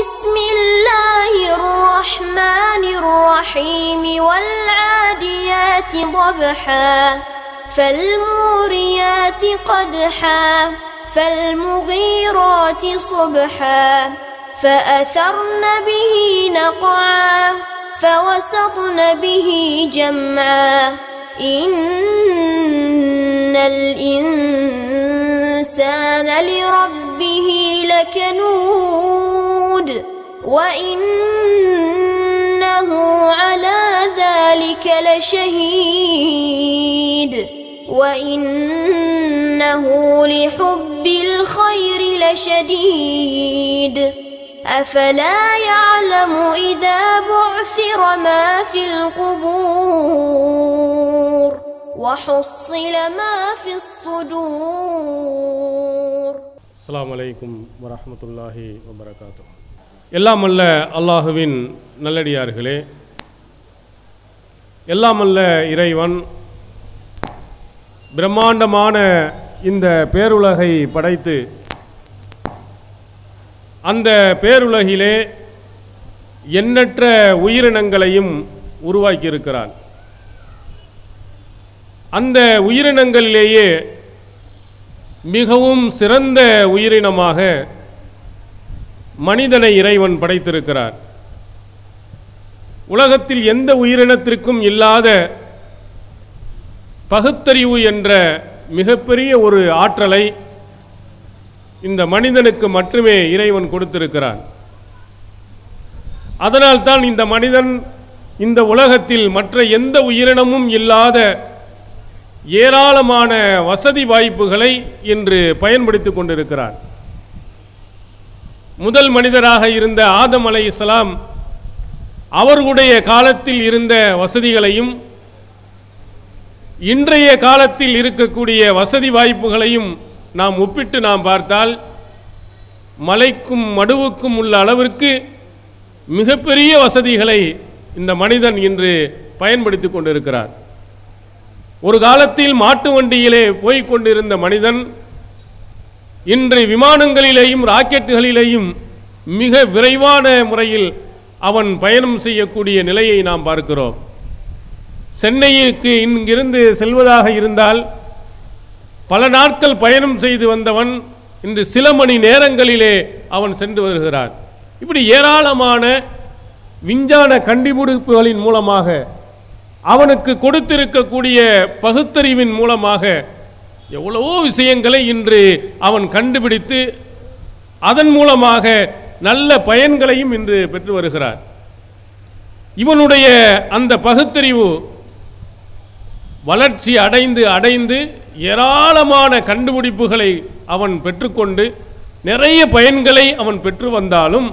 بسم الله الرحمن الرحيم والعاديات ضبحا فالموريات قدحا فالمغيرات صبحا فأثرن به نقعا فوسطن به جمعا إن الإنسان لربه لكنود وإنه على ذلك لشهيد وإنه لحب الخير لشديد أفلا يعلم إذا بعثر ما في القبور وحصل ما في الصدور அஸ்ஸலாமு அலைக்கும் வரஹ்மத்துல்லாஹி வபரகாத்து எல்லாம் அல்ல அல்லாஹுவின் நல்லடியார்களே எல்லாம் அல்ல இறைவன் பிரம்மாண்டமான இந்த பேருலகை படைத்து அந்த பேருலகிலே எண்ணற்ற உயிரினங்களையும் உருவாக்கியிருக்கிறான் அந்த உயிரினங்களிலேயே மிகவும் சிறந்த உயிரினமாக மனிதனை இறைவன் படைத்திருக்கிறார் உலகத்தில் எந்த உயிரினத்திற்கும் இல்லாத பகுத்தறிவு என்ற மிகப்பெரிய ஒரு ஆற்றலை இந்த மனிதனுக்கு மட்டுமே இறைவன் கொடுத்திருக்கிறான் அதனால்தான் இந்த மனிதன் இந்த உலகத்தில் மற்ற எந்த உயிரினமும் இல்லாத ஏராளமான வசதி வாய்ப்புகளை இன்று பயன்படுத்திக் கொண்டிருக்கிறார் முதல் மனிதராக இருந்த ஆதம் அலை இஸ்லாம் அவர்களுடைய காலத்தில் இருந்த வசதிகளையும் இன்றைய காலத்தில் இருக்கக்கூடிய வசதி வாய்ப்புகளையும் நாம் ஒப்பிட்டு நாம் பார்த்தால் மலைக்கும் மடுவுக்கும் உள்ள அளவிற்கு மிகப்பெரிய வசதிகளை இந்த மனிதன் இன்று பயன்படுத்தி கொண்டிருக்கிறார் ஒரு காலத்தில் மாட்டு வண்டியிலே போய்க் கொண்டிருந்த மனிதன் இன்று விமானங்களிலேயும் ராக்கெட்டுகளிலேயும் மிக விரைவான முறையில் அவன் பயணம் செய்யக்கூடிய நிலையை நாம் பார்க்கிறோம் சென்னைக்கு இங்கிருந்து செல்வதாக இருந்தால் பல நாட்கள் பயணம் செய்து வந்தவன் இன்று சில மணி நேரங்களிலே அவன் சென்று வருகிறான் இப்படி ஏராளமான விஞ்ஞான கண்டுபிடிப்புகளின் மூலமாக அவனுக்கு கொடுத்திருக்கக்கூடிய பகுத்தறிவின் மூலமாக எவ்வளவோ விஷயங்களை இன்று அவன் கண்டுபிடித்து அதன் மூலமாக நல்ல பயன்களையும் இன்று பெற்று வருகிறார் இவனுடைய அந்த பகுத்தறிவு வளர்ச்சி அடைந்து அடைந்து ஏராளமான கண்டுபிடிப்புகளை அவன் பெற்றுக்கொண்டு நிறைய பயன்களை அவன் பெற்று வந்தாலும்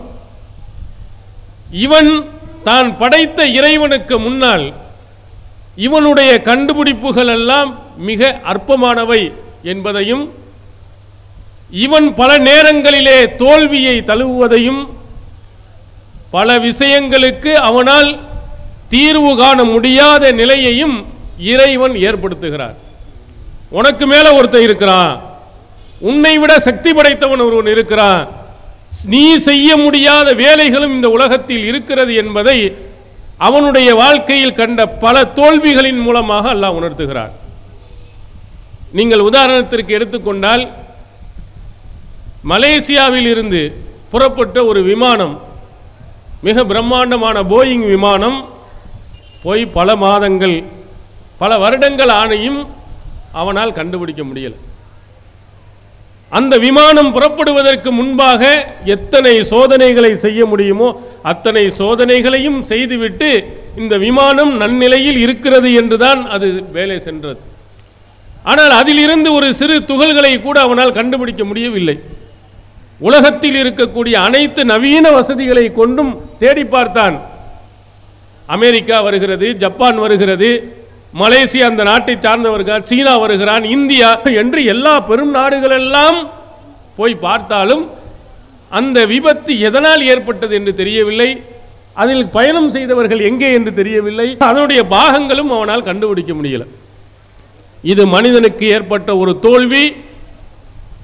இவன் தான் படைத்த இறைவனுக்கு முன்னால் இவனுடைய கண்டுபிடிப்புகள் எல்லாம் மிக அற்பமானவை என்பதையும் இவன் பல நேரங்களிலே தோல்வியை தழுவுவதையும் பல விஷயங்களுக்கு அவனால் தீர்வு காண முடியாத நிலையையும் இறைவன் ஏற்படுத்துகிறார் உனக்கு மேல ஒருத்தன் இருக்கிறான் உன்னை விட சக்தி படைத்தவன் ஒருவன் இருக்கிறான் நீ செய்ய முடியாத வேலைகளும் இந்த உலகத்தில் இருக்கிறது என்பதை அவனுடைய வாழ்க்கையில் கண்ட பல தோல்விகளின் மூலமாக அல்லாஹ் உணர்த்துகிறார் நீங்கள் உதாரணத்திற்கு எடுத்துக்கொண்டால் மலேசியாவில் இருந்து புறப்பட்ட ஒரு விமானம் மிக பிரம்மாண்டமான போயிங் விமானம் போய் பல மாதங்கள் பல வருடங்கள் ஆணையும் அவனால் கண்டுபிடிக்க முடியல அந்த விமானம் புறப்படுவதற்கு முன்பாக எத்தனை சோதனைகளை செய்ய முடியுமோ அத்தனை சோதனைகளையும் செய்துவிட்டு இந்த விமானம் நன்னிலையில் இருக்கிறது என்றுதான் அது வேலை சென்றது ஆனால் அதிலிருந்து ஒரு சிறு துகள்களை கூட அவனால் கண்டுபிடிக்க முடியவில்லை உலகத்தில் இருக்கக்கூடிய அனைத்து நவீன வசதிகளை கொண்டும் தேடி பார்த்தான் அமெரிக்கா வருகிறது ஜப்பான் வருகிறது மலேசியா அந்த நாட்டை சார்ந்தவர்கள் சீனா வருகிறான் இந்தியா என்று எல்லா பெரும் நாடுகளெல்லாம் போய் பார்த்தாலும் அந்த விபத்து எதனால் ஏற்பட்டது என்று தெரியவில்லை அதில் பயணம் செய்தவர்கள் எங்கே என்று தெரியவில்லை அதனுடைய பாகங்களும் அவனால் கண்டுபிடிக்க முடியல இது மனிதனுக்கு ஏற்பட்ட ஒரு தோல்வி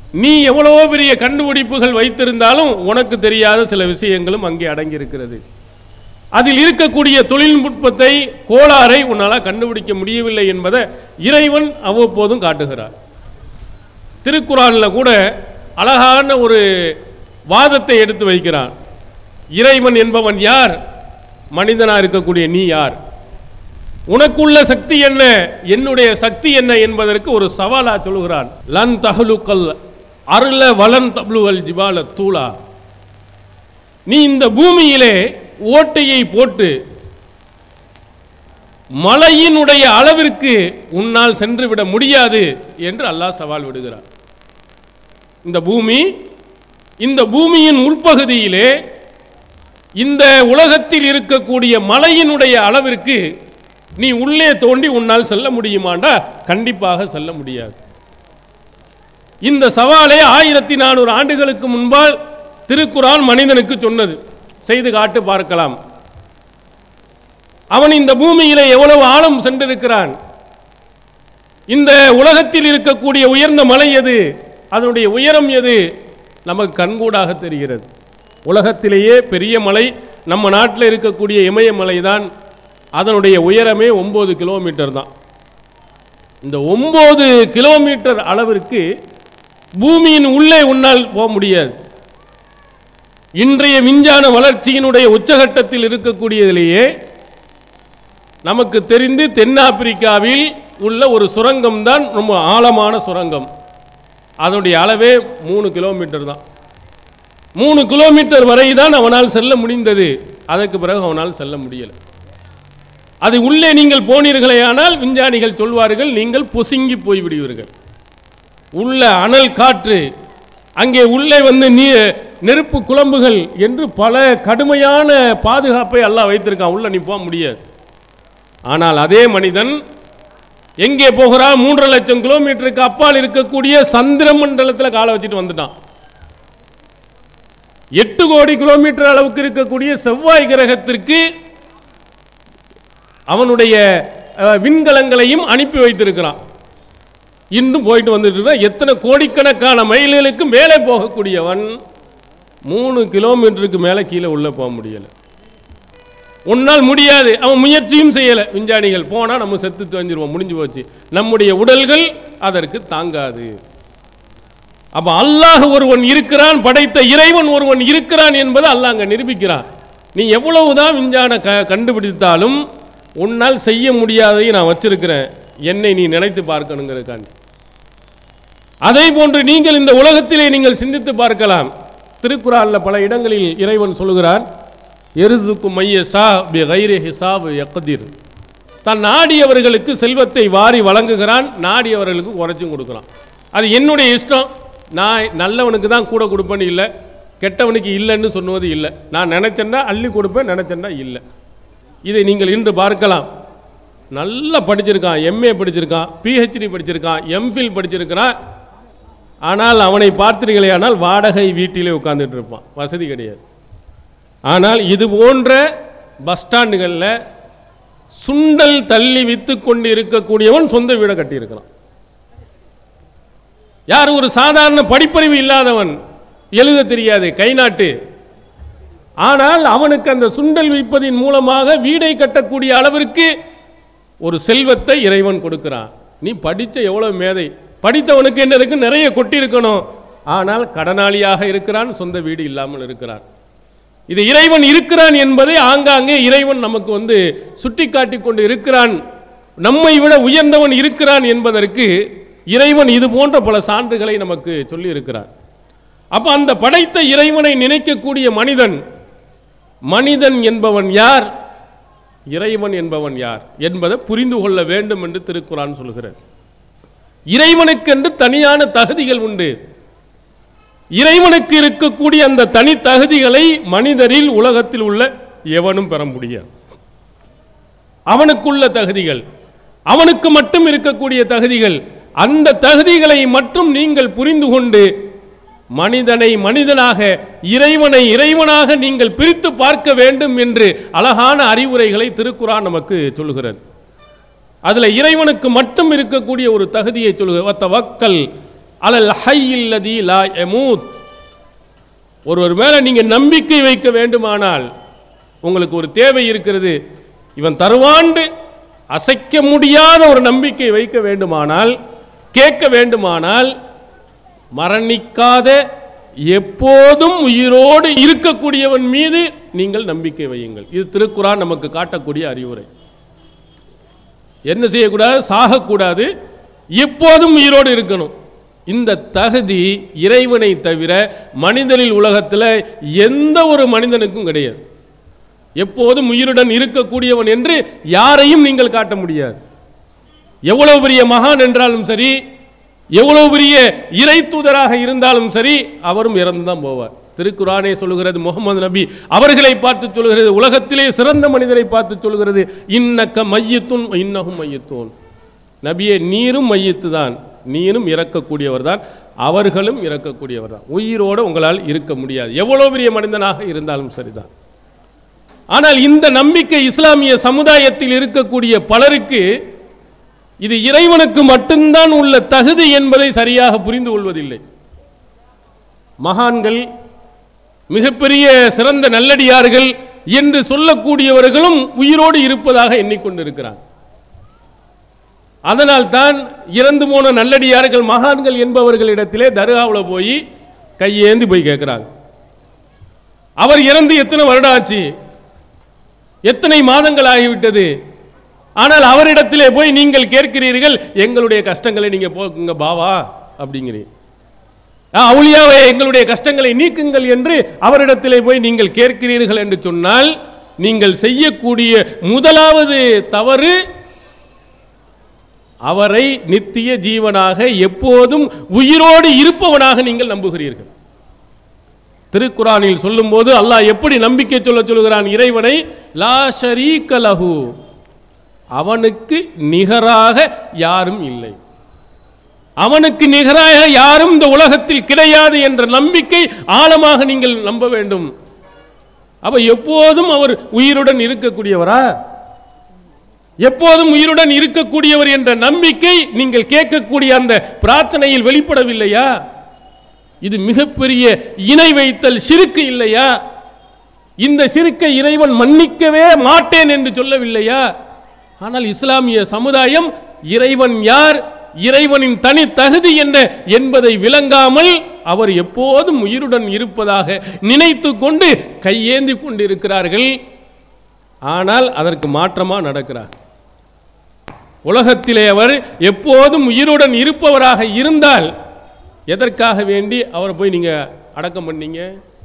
நீ எவ்வளவோ பெரிய கண்டுபிடிப்புகள் வைத்திருந்தாலும் உனக்கு தெரியாத சில விஷயங்களும் அங்கே அடங்கியிருக்கிறது அதில் இருக்கக்கூடிய தொழில்நுட்பத்தை கோளாறை உன்னால் கண்டுபிடிக்க முடியவில்லை என்பதை இறைவன் அவ்வப்போதும் காட்டுகிறார் திருக்குறானில் கூட அழகான ஒரு வாதத்தை எடுத்து வைக்கிறான் இறைவன் என்பவன் யார் மனிதனாக இருக்கக்கூடிய நீ யார் உனக்குள்ள சக்தி என்ன என்னுடைய சக்தி என்ன என்பதற்கு ஒரு சவாலா சொல்கிறான் லன் தஹலுக்கல் அருள வலன் தப்ளுவல் ஜிபால தூளா நீ இந்த பூமியிலே ஓட்டையை போட்டு மலையினுடைய அளவிற்கு உன்னால் சென்று விட முடியாது என்று அல்லாஹ் சவால் விடுகிறார் இந்த பூமி இந்த பூமியின் உள்பகுதியிலே இந்த உலகத்தில் இருக்கக்கூடிய மலையினுடைய அளவிற்கு நீ உள்ளே தோண்டி உன்னால் செல்ல முடியுமாண்டா கண்டிப்பாக செல்ல முடியாது இந்த சவாலை ஆயிரத்தி நானூறு ஆண்டுகளுக்கு முன்பால் திருக்குறான் மனிதனுக்கு சொன்னது செய்து காட்டு பார்க்கலாம் அவன் இந்த பூமியிலே எவ்வளவு ஆழம் சென்றிருக்கிறான் இந்த உலகத்தில் இருக்கக்கூடிய உயர்ந்த மலை எது அதனுடைய உயரம் எது நமக்கு கண்கூடாக தெரிகிறது உலகத்திலேயே பெரிய மலை நம்ம நாட்டில் இருக்கக்கூடிய இமயமலை தான் அதனுடைய உயரமே ஒம்பது கிலோமீட்டர் தான் இந்த ஒம்பது கிலோமீட்டர் அளவிற்கு பூமியின் உள்ளே உன்னால் போக முடியாது இன்றைய விஞ்ஞான வளர்ச்சியினுடைய உச்சகட்டத்தில் இருக்கக்கூடியதிலேயே நமக்கு தெரிந்து தென்னாப்பிரிக்காவில் உள்ள ஒரு சுரங்கம் தான் ரொம்ப ஆழமான சுரங்கம் அதனுடைய அளவே மூணு கிலோமீட்டர் தான் மூணு கிலோமீட்டர் வரை தான் அவனால் செல்ல முடிந்தது அதற்கு பிறகு அவனால் செல்ல முடியலை அது உள்ளே நீங்கள் போனீர்களேயானால் விஞ்ஞானிகள் சொல்வார்கள் நீங்கள் பொசுங்கி போய்விடுவீர்கள் உள்ள அனல் காற்று அங்கே உள்ளே வந்து நீ நெருப்பு குழம்புகள் என்று பல கடுமையான பாதுகாப்பை எல்லாம் வைத்திருக்கான் உள்ள நீ போக முடியாது ஆனால் அதே மனிதன் எங்கே போகிறான் மூன்றரை லட்சம் கிலோமீட்டருக்கு அப்பால் இருக்கக்கூடிய சந்திர மண்டலத்தில் காலை வச்சுட்டு வந்துட்டான் எட்டு கோடி கிலோமீட்டர் அளவுக்கு இருக்கக்கூடிய செவ்வாய் கிரகத்திற்கு அவனுடைய அஹ், விண்கலங்களையும் அனுப்பி வைத்திருக்கிறான் இன்னும் போயிட்டு வந்துட்டு இருந்தா, எத்தனை கோடிக்கணக்கான மைல்களுக்கு மேலே போகக்கூடியவன் மூணு கிலோமீட்டருக்கு மேலே கீழே உள்ளே போக முடியலை உன்னால் முடியாது அவன் முயற்சியும் செய்யலை விஞ்ஞானிகள் போனால் நம்ம செத்து தெரிஞ்சிருவோம் முடிஞ்சு போச்சு நம்முடைய உடல்கள் அதற்கு தாங்காது அப்போ அல்லாஹ் ஒருவன் இருக்கிறான் படைத்த இறைவன் ஒருவன் இருக்கிறான் என்பதை அல்லாஹ் அங்கே நிரூபிக்கிறான் நீ எவ்வளவுதான் விஞ்ஞான க கண்டுபிடித்தாலும் உன்னால் செய்ய முடியாதையும் நான் வச்சிருக்கிறேன் என்னை நீ நினைத்து பார்க்கணுங்கிறதுக்காண்டி அதே போன்று நீங்கள் இந்த உலகத்திலே நீங்கள் சிந்தித்து பார்க்கலாம் திருக்குறானில் பல இடங்களில் இறைவன் சொல்கிறான் எருசுக்கு மைய சா பி கைரி ஹிசாப் யக்திர் தான் நாடியவர்களுக்கு செல்வத்தை வாரி வழங்குகிறான் நாடியவர்களுக்கு குறைச்சும் கொடுக்குறான் அது என்னுடைய இஷ்டம் நான் நல்லவனுக்கு தான் கூட கொடுப்பேன்னு இல்லை கெட்டவனுக்கு இல்லைன்னு சொன்னது இல்லை நான் நினைச்சேன்னா அள்ளி கொடுப்பேன் நினைச்சேன்னா இல்லை இதை நீங்கள் இன்று பார்க்கலாம் நல்லா படிச்சிருக்கான் எம்ஏ படிச்சிருக்கான் பிஹெச்டி படிச்சிருக்கான் எம்ஃபில் படிச்சிருக்கிறான் ஆனால் அவனை பார்த்தீர்களே ஆனால் வாடகை வீட்டிலே உட்கார்ந்துட்டு இருப்பான் வசதி கிடையாது ஆனால் இது போன்ற பஸ் ஸ்டாண்டுகளில் சுண்டல் தள்ளி வித்து கொண்டு இருக்கக்கூடியவன் சொந்த வீடை கட்டியிருக்கிறான் யார் ஒரு சாதாரண படிப்பறிவு இல்லாதவன் எழுத தெரியாது கை நாட்டு ஆனால் அவனுக்கு அந்த சுண்டல் விற்பதின் மூலமாக வீடை கட்டக்கூடிய அளவிற்கு ஒரு செல்வத்தை இறைவன் கொடுக்கிறான் நீ படித்த எவ்வளவு மேதை படித்தவனுக்கு என்ன இருக்கு நிறைய கொட்டி இருக்கணும் ஆனால் கடனாளியாக இருக்கிறான் சொந்த வீடு இல்லாமல் இருக்கிறான் இது இறைவன் இருக்கிறான் என்பதை ஆங்காங்கே இறைவன் நமக்கு வந்து சுட்டிக்காட்டி கொண்டு இருக்கிறான் நம்மை விட உயர்ந்தவன் இருக்கிறான் என்பதற்கு இறைவன் இது போன்ற பல சான்றுகளை நமக்கு சொல்லி இருக்கிறார் அப்ப அந்த படைத்த இறைவனை நினைக்கக்கூடிய மனிதன் மனிதன் என்பவன் யார் இறைவன் என்பவன் யார் என்பதை புரிந்து கொள்ள வேண்டும் என்று திருக்குறான் சொல்கிறார் இறைவனுக்கென்று தனியான தகுதிகள் உண்டு இறைவனுக்கு இருக்கக்கூடிய அந்த தனி தகுதிகளை மனிதரில் உலகத்தில் உள்ள எவனும் பெற முடியாது அவனுக்குள்ள தகுதிகள் அவனுக்கு மட்டும் இருக்கக்கூடிய தகுதிகள் அந்த தகுதிகளை மட்டும் நீங்கள் புரிந்து கொண்டு மனிதனை மனிதனாக இறைவனை இறைவனாக நீங்கள் பிரித்து பார்க்க வேண்டும் என்று அழகான அறிவுரைகளை திருக்குறான் நமக்கு சொல்கிறது அதில் இறைவனுக்கு மட்டும் இருக்கக்கூடிய ஒரு தகுதியை சொல்லுக வக்கல் அலல் ஹையில்லதி லா யமூத் ஒருவர் மேலே நீங்கள் நம்பிக்கை வைக்க வேண்டுமானால் உங்களுக்கு ஒரு தேவை இருக்கிறது இவன் தருவாண்டு அசைக்க முடியாத ஒரு நம்பிக்கை வைக்க வேண்டுமானால் கேட்க வேண்டுமானால் மரணிக்காத எப்போதும் உயிரோடு இருக்கக்கூடியவன் மீது நீங்கள் நம்பிக்கை வையுங்கள் இது திருக்குறான் நமக்கு காட்டக்கூடிய அறிவுரை என்ன செய்யக்கூடாது சாகக்கூடாது எப்போதும் உயிரோடு இருக்கணும் இந்த தகுதி இறைவனை தவிர மனிதனில் உலகத்தில் எந்த ஒரு மனிதனுக்கும் கிடையாது எப்போதும் உயிருடன் இருக்கக்கூடியவன் என்று யாரையும் நீங்கள் காட்ட முடியாது எவ்வளவு பெரிய மகான் என்றாலும் சரி எவ்வளவு பெரிய இறை தூதராக இருந்தாலும் சரி அவரும் இறந்து தான் போவார் திருக்குறானே சொல்லுகிறது முகமது நபி அவர்களை பார்த்து சொல்கிறது உலகத்திலே சிறந்த மனிதரை பார்த்து சொல்கிறது இன்னக்க மையத்துன் இன்னகும் மையத்தோன் நபியே நீரும் மையத்து தான் நீரும் இறக்கக்கூடியவர் தான் அவர்களும் இறக்கக்கூடியவர் தான் உயிரோடு உங்களால் இருக்க முடியாது எவ்வளவு பெரிய மனிதனாக இருந்தாலும் சரிதான் ஆனால் இந்த நம்பிக்கை இஸ்லாமிய சமுதாயத்தில் இருக்கக்கூடிய பலருக்கு இது இறைவனுக்கு மட்டும்தான் உள்ள தகுதி என்பதை சரியாக புரிந்து கொள்வதில்லை மகான்கள் மிகப்பெரிய சிறந்த நல்லடியார்கள் என்று சொல்லக்கூடியவர்களும் உயிரோடு இருப்பதாக எண்ணிக்கொண்டிருக்கிறார் அதனால் தான் இறந்து போன நல்லடியார்கள் மகான்கள் என்பவர்களிடத்திலே தர்காவில் போய் கையேந்தி போய் கேட்குறாங்க அவர் இறந்து எத்தனை வருடம் ஆச்சு எத்தனை மாதங்கள் ஆகிவிட்டது ஆனால் அவரிடத்திலே போய் நீங்கள் கேட்கிறீர்கள் எங்களுடைய கஷ்டங்களை நீங்க போக்குங்க பாவா அப்படிங்கிறீங்க ஆ, அவுலியாவே எங்களுடைய கஷ்டங்களை நீக்குங்கள் என்று அவரிடத்திலே போய் நீங்கள் கேட்கிறீர்கள் என்று சொன்னால் நீங்கள் செய்யக்கூடிய முதலாவது தவறு அவரை நித்திய ஜீவனாக எப்போதும் உயிரோடு இருப்பவனாக நீங்கள் நம்புகிறீர்கள் திருக்குறானில் சொல்லும்போது அல்லாஹ் எப்படி நம்பிக்கை சொல்ல சொல்கிறான் இறைவனை லா ஷரீக லஹு அவனுக்கு நிகராக யாரும் இல்லை அவனுக்கு நிகராக யாரும் இந்த உலகத்தில் கிடையாது என்ற நம்பிக்கை ஆழமாக நீங்கள் நம்ப வேண்டும் அப்ப எப்போதும் அவர் உயிருடன் இருக்கக்கூடியவரா எப்போதும் உயிருடன் இருக்கக்கூடியவர் என்ற நம்பிக்கை நீங்கள் கேட்கக்கூடிய அந்த பிரார்த்தனையில் வெளிப்படவில்லையா இது மிகப்பெரிய இணை வைத்தல் சிறுக்கு இல்லையா இந்த சிறுக்கை இறைவன் மன்னிக்கவே மாட்டேன் என்று சொல்லவில்லையா ஆனால் இஸ்லாமிய சமுதாயம் இறைவன் யார் இறைவனின் தனி தகுதி என்ன என்பதை விளங்காமல் அவர் எப்போதும் உயிருடன் இருப்பதாக நினைத்து கொண்டு கையேந்தி கொண்டிருக்கிறார்கள் ஆனால் அதற்கு மாற்றமாக நடக்கிறார் உலகத்திலே அவர் எப்போதும் உயிருடன் இருப்பவராக இருந்தால் எதற்காக வேண்டி அவரை போய் நீங்க அடக்கம் பண்ணீங்க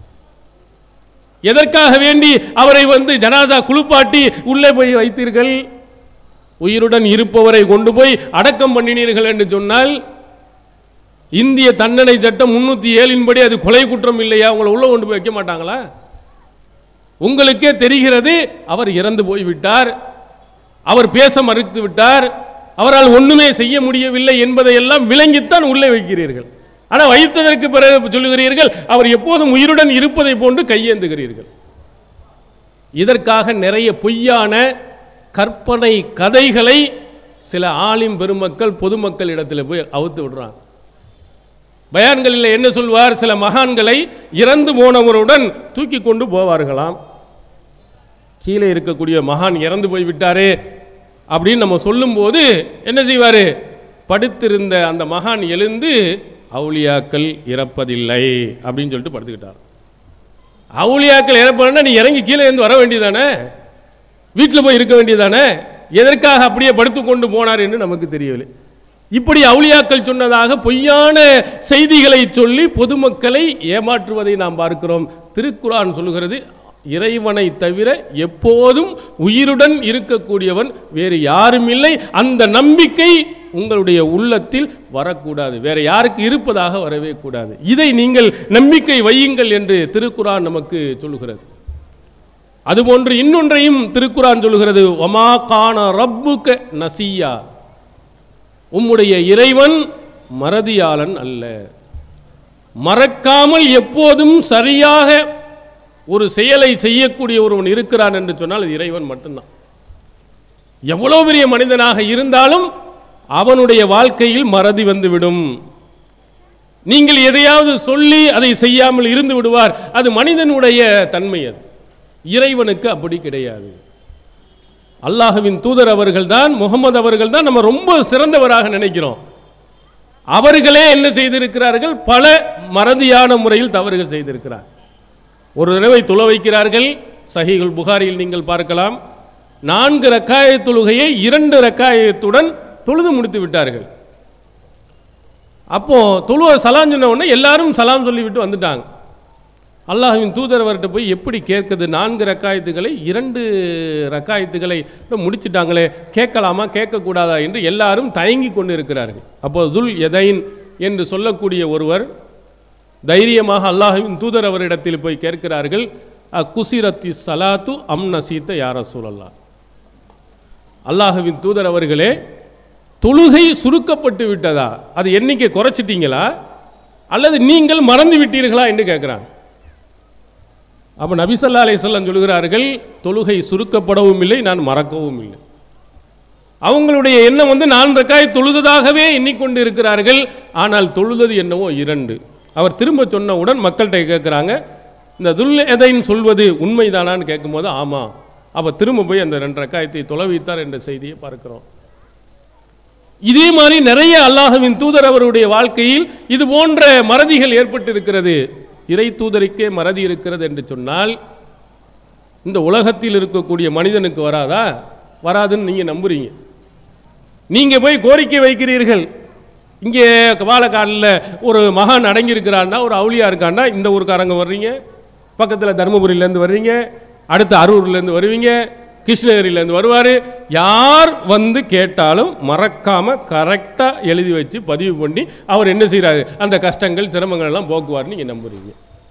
எதற்காக வேண்டி அவரை வந்து ஜனாசா குளிப்பாட்டி உள்ளே போய் வைத்தீர்கள் உயிருடன் இருப்பவரை கொண்டு போய் அடக்கம் பண்ணினீர்கள் என்று சொன்னால் இந்திய தண்டனை சட்டம் முன்னூத்தி ஏழின் படி அது கொலை குற்றம் இல்லையா உங்களை உள்ள கொண்டு போய் வைக்க மாட்டாங்களா உங்களுக்கே தெரிகிறது அவர் இறந்து போய்விட்டார் அவர் பேச மறுத்து விட்டார் அவரால் ஒண்ணுமே செய்ய முடியவில்லை என்பதையெல்லாம் விளங்கித்தான் உள்ளே வைக்கிறீர்கள் ஆனால் வைத்ததற்கு பிறகு சொல்லுகிறீர்கள் அவர் எப்போதும் உயிருடன் இருப்பதை போன்று கையேந்துகிறீர்கள் இதற்காக நிறைய பொய்யான கற்பனை கதைகளை சில ஆலிம் பெருமக்கள் பொதுமக்கள் இடத்துல போய் அவுத்து விடுறாங்க பயான்களில் என்ன சொல்வார் சில மகான்களை இறந்து போனவருடன் தூக்கி கொண்டு போவார்களாம் கீழே இருக்கக்கூடிய மகான் இறந்து போய் விட்டாரே அப்படின்னு நம்ம சொல்லும்போது என்ன செய்வார் படுத்திருந்த அந்த மகான் எழுந்து அவுலியாக்கள் இறப்பதில்லை அப்படின்னு சொல்லிட்டு படுத்துக்கிட்டார் அவுலியாக்கள் இறப்பதுன்னா நீ இறங்கி கீழே இருந்து வர வேண்டியதானே வீட்டில் போய் இருக்க வேண்டியதானே எதற்காக அப்படியே படுத்து கொண்டு போனார் என்று நமக்கு தெரியவில்லை இப்படி அவுலியாக்கள் சொன்னதாக பொய்யான செய்திகளை சொல்லி பொதுமக்களை ஏமாற்றுவதை நாம் பார்க்கிறோம் திருக்குரான் சொல்லுகிறது இறைவனை தவிர எப்போதும் உயிருடன் இருக்கக்கூடியவன் வேறு யாரும் இல்லை அந்த நம்பிக்கை உங்களுடைய உள்ளத்தில் வரக்கூடாது வேற யாருக்கு இருப்பதாக வரவே கூடாது இதை நீங்கள் நம்பிக்கை வையுங்கள் என்று திருக்குரான் நமக்கு சொல்லுகிறது அதுபோன்று இன்னொன்றையும் திருக்குரான் சொல்லுகிறது ஒமா கான ரப்புக நசியா உம்முடைய இறைவன் மறதியாளன் அல்ல மறக்காமல் எப்போதும் சரியாக ஒரு செயலை செய்யக்கூடிய ஒருவன் இருக்கிறான் என்று சொன்னால் அது இறைவன் மட்டும்தான் எவ்வளவு பெரிய மனிதனாக இருந்தாலும் அவனுடைய வாழ்க்கையில் மறதி வந்துவிடும் நீங்கள் எதையாவது சொல்லி அதை செய்யாமல் இருந்து விடுவார் அது மனிதனுடைய தன்மை அது இறைவனுக்கு அப்படி கிடையாது அல்லாஹ்வின் தூதர் அவர்கள் தான் முகமது அவர்கள் தான் நம்ம ரொம்ப சிறந்தவராக நினைக்கிறோம் அவர்களே என்ன செய்திருக்கிறார்கள் பல மறதியான முறையில் தவறுகள் செய்திருக்கிறார் ஒரு தடவை துள வைக்கிறார்கள் சஹீகுல் புகாரியில் நீங்கள் பார்க்கலாம் நான்கு ரக்காய தொழுகையை இரண்டு ரக்காயத்துடன் தொழுது முடித்து விட்டார்கள் அப்போ தொழுவ சலாம் சொன்ன உடனே எல்லாரும் சலாம் சொல்லிவிட்டு வந்துட்டாங்க அல்லாஹ்வின் தூதர் அவர்கிட்ட போய் எப்படி கேட்குது நான்கு ரக்காயத்துகளை இரண்டு ரக்காயத்துகளை முடிச்சிட்டாங்களே கேட்கலாமா கேட்கக்கூடாதா என்று எல்லாரும் தயங்கி கொண்டு இருக்கிறார்கள் அப்போ துல் எதைன் என்று சொல்லக்கூடிய ஒருவர் தைரியமாக அல்லாஹ்வின் தூதர் அவரிடத்தில் போய் கேட்கிறார்கள் அக்குசிரத்தி சலாத்து அம் நசீத்த யார சூழல்லா அல்லாஹ்வின் தூதர் அவர்களே தொழுகை சுருக்கப்பட்டு விட்டதா அது எண்ணிக்கை குறைச்சிட்டீங்களா அல்லது நீங்கள் மறந்து விட்டீர்களா என்று கேட்குறாங்க அப்போ நபிசல்லா அலைஹிஸ்ஸலாம் சொல்கிறார்கள் தொழுகை சுருக்கப்படவும் இல்லை நான் மறக்கவும் இல்லை அவங்களுடைய எண்ணம் வந்து நான் ரக்காய் தொழுததாகவே எண்ணிக்கொண்டு இருக்கிறார்கள் ஆனால் தொழுதது என்னவோ இரண்டு அவர் திரும்ப சொன்னவுடன் மக்கள்கிட்ட கேட்குறாங்க இந்த துல் எதைன்னு சொல்வது உண்மைதானான்னு கேட்கும்போது ஆமாம் அப்போ திரும்ப போய் அந்த ரெண்டு ரக்காயத்தை தொலைவித்தார் என்ற செய்தியை பார்க்கிறோம் இதே மாதிரி நிறைய அல்லாஹ்வின் தூதர் அவருடைய வாழ்க்கையில் இது போன்ற மறதிகள் ஏற்பட்டிருக்கிறது இறை தூதருக்கே மறதி இருக்கிறது என்று சொன்னால் இந்த உலகத்தில் இருக்கக்கூடிய மனிதனுக்கு வராதா வராதுன்னு நீங்கள் நம்புறீங்க நீங்கள் போய் கோரிக்கை வைக்கிறீர்கள் இங்கே பாலக்காடில் ஒரு மகான் அடங்கியிருக்கிறான்னா ஒரு அவுளியா இருக்கான்னா இந்த ஊருக்காரங்க வர்றீங்க பக்கத்தில் தருமபுரியிலேருந்து வர்றீங்க அடுத்து அரூர்லேருந்து வருவீங்க கிருஷ்ணகிரியிலேருந்து வருவார் யார் வந்து கேட்டாலும் மறக்காமல் கரெக்டாக எழுதி வச்சு பதிவு பண்ணி அவர் என்ன செய்கிறாரு அந்த கஷ்டங்கள் சிரமங்கள் எல்லாம் போக்குவார்னு நீங்கள் நம்புறீங்க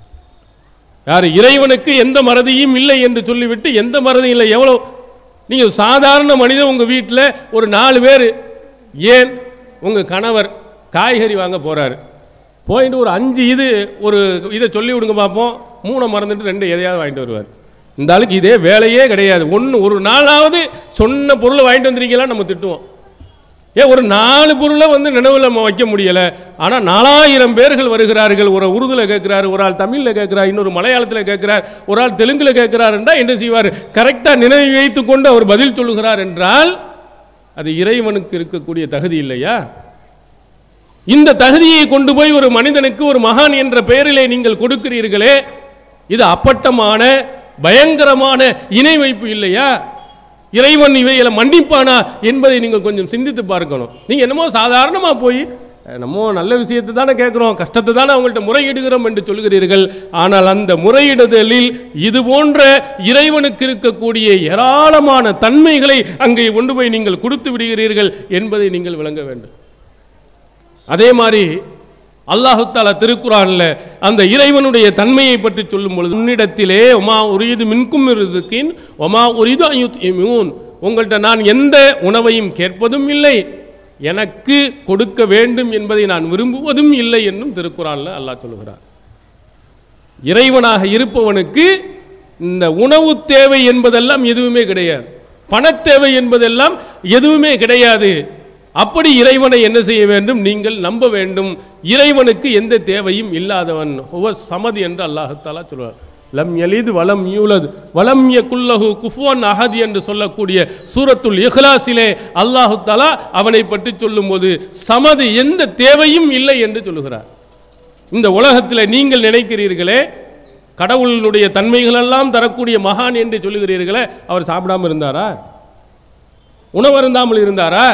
யார் இறைவனுக்கு எந்த மறதியும் இல்லை என்று சொல்லிவிட்டு எந்த மறதியும் இல்லை எவ்வளோ நீங்கள் சாதாரண மனிதன் உங்கள் வீட்டில் ஒரு நாலு பேர் ஏன் உங்கள் கணவர் காய்கறி வாங்க போகிறாரு போயிட்டு ஒரு அஞ்சு இது ஒரு இதை சொல்லி விடுங்க பார்ப்போம் மூணை மறந்துட்டு ரெண்டு எதையாவது வாங்கிட்டு வருவார் இந்த ஆளுக்கு இதே வேலையே கிடையாது ஒன்று ஒரு நாளாவது சொன்ன பொருளை வாங்கிட்டு வந்திருக்கீங்களா நம்ம திட்டுவோம் ஏன் ஒரு நாலு பொருளை வந்து நினைவில் நம்ம வைக்க முடியலை ஆனால் நாலாயிரம் பேர்கள் வருகிறார்கள் ஒரு உருதுல கேட்குறாரு ஒரு ஆள் தமிழில் கேட்குறார் இன்னொரு மலையாளத்தில் கேட்குறார் ஒரு ஆள் தெலுங்கில் கேட்குறார் என்றால் என்ன செய்வார் கரெக்டாக நினைவு வைத்து கொண்டு அவர் பதில் சொல்லுகிறார் என்றால் அது இறைவனுக்கு இருக்கக்கூடிய தகுதி இல்லையா இந்த தகுதியை கொண்டு போய் ஒரு மனிதனுக்கு ஒரு மகான் என்ற பெயரிலே நீங்கள் கொடுக்கிறீர்களே இது அப்பட்டமான பயங்கரமான இணை வைப்பு இல்லையா இறைவன் இவைகளை மன்னிப்பானா என்பதை நீங்கள் கொஞ்சம் சிந்தித்து பார்க்கணும் நீங்கள் என்னமோ சாதாரணமாக போய் அஹ், நம்ம நல்ல விஷயத்தை தானே கேட்குறோம் கஷ்டத்தை தானே அவங்கள்ட்ட முறையிடுகிறோம் என்று சொல்கிறீர்கள் ஆனால் அந்த முறையிடுதலில் இது போன்ற இறைவனுக்கு இருக்கக்கூடிய ஏராளமான தன்மைகளை அங்கே கொண்டு போய் நீங்கள் கொடுத்து விடுகிறீர்கள் என்பதை நீங்கள் விளங்க வேண்டும் அதே மாதிரி அல்லாஹு தாலா திருக்குறான்ல அந்த இறைவனுடைய தன்மையை பற்றி சொல்லும் பொழுது உன்னிடத்திலே ஒமா உரியது மின்கும் ரிசுக்கின் ஒமா உரிது அயுத் இம்யூன் உங்கள்கிட்ட நான் எந்த உணவையும் கேட்பதும் இல்லை எனக்கு கொடுக்க வேண்டும் என்பதை நான் விரும்புவதும் இல்லை என்னும் திருக்குறான்ல அல்லாஹ் சொல்லுகிறார் இறைவனாக இருப்பவனுக்கு இந்த உணவு தேவை என்பதெல்லாம் எதுவுமே கிடையாது பணத்தேவை என்பதெல்லாம் எதுவுமே கிடையாது அப்படி இறைவனை என்ன செய்ய வேண்டும் நீங்கள் நம்ப வேண்டும் இறைவனுக்கு எந்த தேவையும் இல்லாதவன் ஹுவ சமது என்று அல்லாஹத்தாலா சொல்வார் லம் யலிது வலம் யூலது வலம் யகுல்லஹு குஃபுவன் அஹத் என்று சொல்லக்கூடிய சூரத்துல் இஹ்லாஸிலே அல்லாஹு தஆலா அவனை பற்றி சொல்லும்போது சமது எந்த தேவையும் இல்லை என்று சொல்லுகிறார் இந்த உலகத்தில் நீங்கள் நினைக்கிறீர்களே கடவுளுடைய தன்மைகளெல்லாம் தரக்கூடிய மகான் என்று சொல்லுகிறீர்களே அவர் சாப்பிடாம இருந்தாரா உணவு அருந்தாமல் இருந்தாரா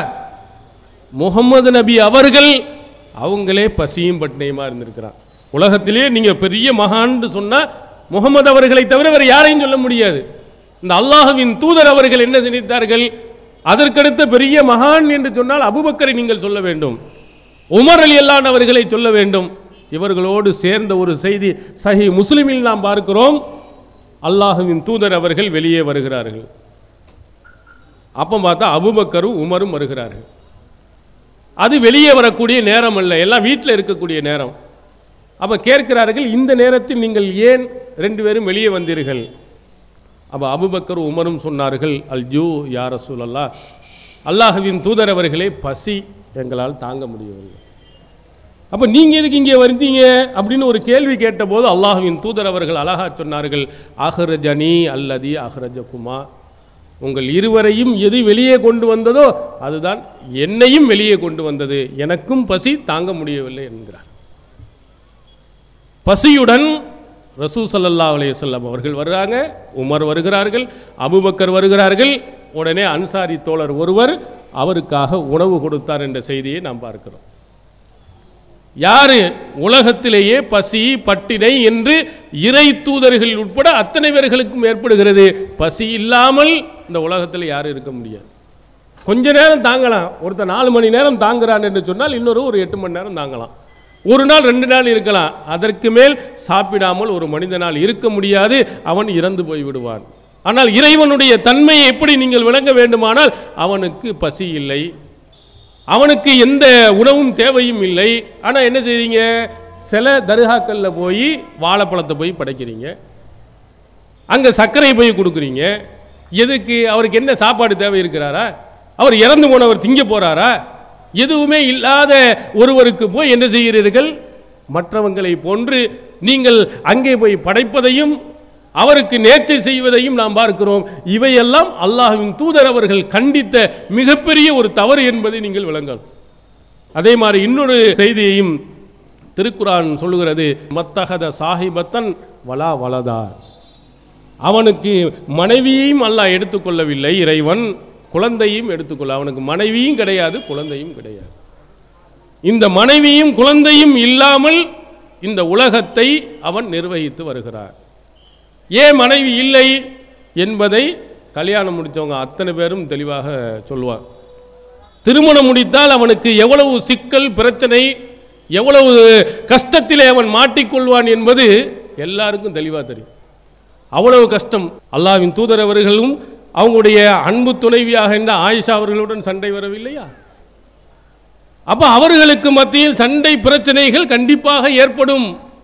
முகமது நபி அவர்கள் அவங்களே பசியும் பட்டினியுமா இருந்திருக்கிறார் உலகத்திலே நீங்க பெரிய மகான்னு சொன்னா முகமது அவர்களை தவிர வேறு யாரையும் சொல்ல முடியாது இந்த அல்லாஹுவின் தூதர் அவர்கள் என்ன நினைத்தார்கள் அதற்கடுத்த பெரிய மகான் என்று சொன்னால் அபுபக்கரை நீங்கள் சொல்ல வேண்டும் உமர் அலி அல்லான் அவர்களை சொல்ல வேண்டும் இவர்களோடு சேர்ந்த ஒரு செய்தி சஹி முஸ்லிமில் நாம் பார்க்கிறோம் அல்லாஹுவின் தூதர் அவர்கள் வெளியே வருகிறார்கள் அப்போ பார்த்தா அபுபக்கரும் உமரும் வருகிறார்கள் அது வெளியே வரக்கூடிய நேரம் அல்ல எல்லாம் வீட்டில் இருக்கக்கூடிய நேரம் அப்போ கேட்கிறார்கள் இந்த நேரத்தில் நீங்கள் ஏன் ரெண்டு பேரும் வெளியே வந்தீர்கள் அப்போ அபுபக்கர் உமரும் சொன்னார்கள் அல் ஜூ யார் ரசூலல்லா அல்லாஹுவின் தூதர் அவர்களே பசி எங்களால் தாங்க முடியவில்லை அப்போ நீங்கள் எதுக்கு இங்கே வந்தீங்க அப்படின்னு ஒரு கேள்வி கேட்டபோது அல்லாஹுவின் தூதர் அவர்கள் அழகா சொன்னார்கள் அஹ்ரஜனி அல்லதி அஹ்ரஜகுமா உங்கள் இருவரையும் எது வெளியே கொண்டு வந்ததோ அதுதான் என்னையும் வெளியே கொண்டு வந்தது எனக்கும் பசி தாங்க முடியவில்லை என்கிறார் பசியுடன் ரசூ ஸல்லல்லாஹு அலைஹி வஸல்லம் அவர்கள் வர்றாங்க உமர் வருகிறார்கள் அபூபக்கர் வருகிறார்கள் உடனே அன்சாரி தோழர் ஒருவர் அவருக்காக உணவு கொடுத்தார் என்ற செய்தியை நாம் பார்க்கிறோம் யாரு உலகத்திலேயே பசி பட்டினை என்று இறை தூதர்கள் உட்பட அத்தனை பேர்களுக்கும் ஏற்படுகிறது பசி இல்லாமல் இந்த உலகத்தில் யாரும் இருக்க முடியாது கொஞ்ச நேரம் தாங்கலாம் ஒருத்தர் நாலு மணி நேரம் தாங்குறான் என்று சொன்னால் இன்னொரு ஒரு எட்டு மணி நேரம் தாங்கலாம் ஒரு நாள் ரெண்டு நாள் இருக்கலாம் அதற்கு மேல் சாப்பிடாமல் ஒரு மனிதனால் இருக்க முடியாது அவன் இறந்து போய் விடுவான் ஆனால் இறைவனுடைய தன்மையை எப்படி நீங்கள் விளங்க வேண்டுமானால் அவனுக்கு பசி இல்லை அவனுக்கு எந்த உணவும் தேவையும் இல்லை ஆனால் என்ன செய்றீங்க சில தர்காக்களில் போய் வாழைப்பழத்தை போய் படைக்கிறீங்க அங்கே சர்க்கரை போய் கொடுக்குறீங்க எதுக்கு அவருக்கு என்ன சாப்பாடு தேவை இருக்கிறாரா அவர் இறந்து போனவர் திங்க போறாரா எதுவுமே இல்லாத ஒருவருக்கு போய் என்ன செய்கிறீர்கள் மற்றவங்களை போன்று நீங்கள் அங்கே போய் படைப்பதையும் அவருக்கு நேர்ச்சை செய்வதையும் நாம் பார்க்கிறோம் இவையெல்லாம் அல்லாஹ்வின் தூதர் அவர்கள் கண்டித்த மிகப்பெரிய ஒரு தவறு என்பதை நீங்கள் விளங்கலாம் அதே மாதிரி இன்னொரு செய்தியையும் திருக்குரான் சொல்லுகிறது மத்தகத சாஹிபத்தன் வலா வலதா அவனுக்கு மனைவியையும் அல்லாஹ் எடுத்துக்கொள்ளவில்லை இறைவன் குழந்தையும் எடுத்துக்கொள்ள அவனுக்கு மனைவியும் கிடையாது குழந்தையும் கிடையாது இந்த மனைவியும் குழந்தையும் இல்லாமல் இந்த உலகத்தை அவன் நிர்வகித்து வருகிறார் ஏன் மனைவி இல்லை என்பதை கல்யாணம் முடித்தவங்க அத்தனை பேரும் தெளிவாக சொல்லுவார் திருமணம் முடித்தால் அவனுக்கு எவ்வளவு சிக்கல் பிரச்சனை எவ்வளவு கஷ்டத்திலே அவன் மாட்டிக்கொள்வான் என்பது எல்லாருக்கும் தெளிவாக தெரியும் அவ்வளவு கஷ்டம் அல்லாவின் தூதர் அவர்களும் அவங்களுடைய அன்பு துணைவியாக இருந்த ஆயிஷா அவர்களுடன் சண்டை வரவில்லையா அப்ப அவர்களுக்கு மத்தியில் சண்டை பிரச்சனைகள் கண்டிப்பாக ஏற்படும்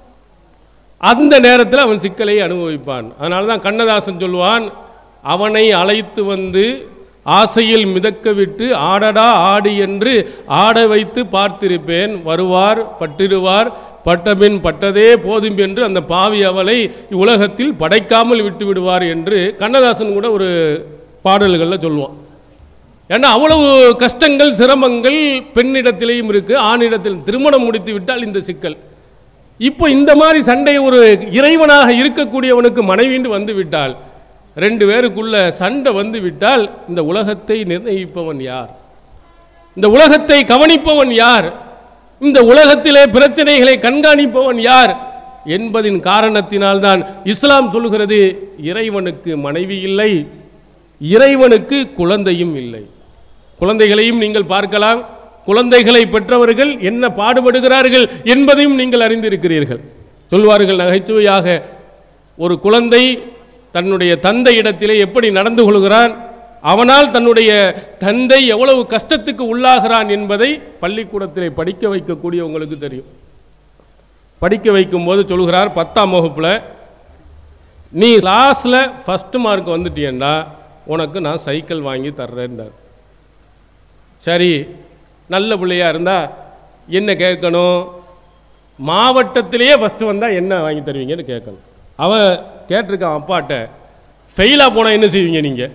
அந்த நேரத்தில் அவன் சிக்கலை அனுபவிப்பான் அதனால தான் கண்ணதாசன் சொல்வான் அவனை அழைத்து வந்து ஆசையில் மிதக்க விட்டு ஆடடா ஆடி என்று ஆட வைத்து பார்த்திருப்பேன் வருவார் பட்டிடுவார் பட்டபின் பட்டதே போதும் என்று அந்த பாவி அவளை உலகத்தில் படைக்காமல் விட்டு விடுவார் என்று கண்ணதாசன் கூட ஒரு பாடல்களில் சொல்லுவான் ஏன்னா அவ்வளவு கஷ்டங்கள் சிரமங்கள் பெண்ணிடத்திலேயும் இருக்கு ஆணிடத்தில் திருமணம் முடித்து விட்டால் இந்த சிக்கல் இப்போ இந்த மாதிரி சண்டை ஒரு இறைவனாக இருக்கக்கூடியவனுக்கு மனைவிண்டு வந்து விட்டால் ரெண்டு பேருக்குள்ள சண்டை வந்து விட்டால் இந்த உலகத்தை நிர்ணயிப்பவன் யார் இந்த உலகத்தை கவனிப்பவன் யார் இந்த உலகத்திலே பிரச்சனைகளை கண்காணிப்பவன் யார் என்பதின் காரணத்தினால்தான் இஸ்லாம் சொல்கிறது இறைவனுக்கு மனைவி இல்லை இறைவனுக்கு குழந்தையும் இல்லை குழந்தைகளையும் நீங்கள் பார்க்கலாம் குழந்தைகளை பெற்றவர்கள் என்ன பாடுபடுகிறார்கள் என்பதையும் நீங்கள் அறிந்திருக்கிறீர்கள் சொல்வார்கள் நகைச்சுவையாக ஒரு குழந்தை தன்னுடைய தந்தை இடத்திலே எப்படி நடந்து கொள்கிறான் அவனால் தன்னுடைய தந்தை எவ்வளவு கஷ்டத்துக்கு உள்ளாகிறான் என்பதை பள்ளிக்கூடத்திலே படிக்க வைக்கக்கூடியவங்களுக்கு தெரியும் படிக்க வைக்கும்போது சொல்கிறார் பத்தாம் வகுப்பில் நீ கிளாஸில் ஃபஸ்ட்டு மார்க் வந்துட்டியேண்டா உனக்கு நான் சைக்கிள் வாங்கி தர்றேன்டார் சரி நல்ல பிள்ளையா இருந்தால் என்ன கேட்கணும் மாவட்டத்திலேயே ஃபஸ்ட்டு வந்தால் என்ன வாங்கி தருவீங்கன்னு கேட்கணும் அவன் கேட்டிருக்கான் அப்பாட்ட ஃபெயிலாக போனால் என்ன செய்வீங்க நீங்கள்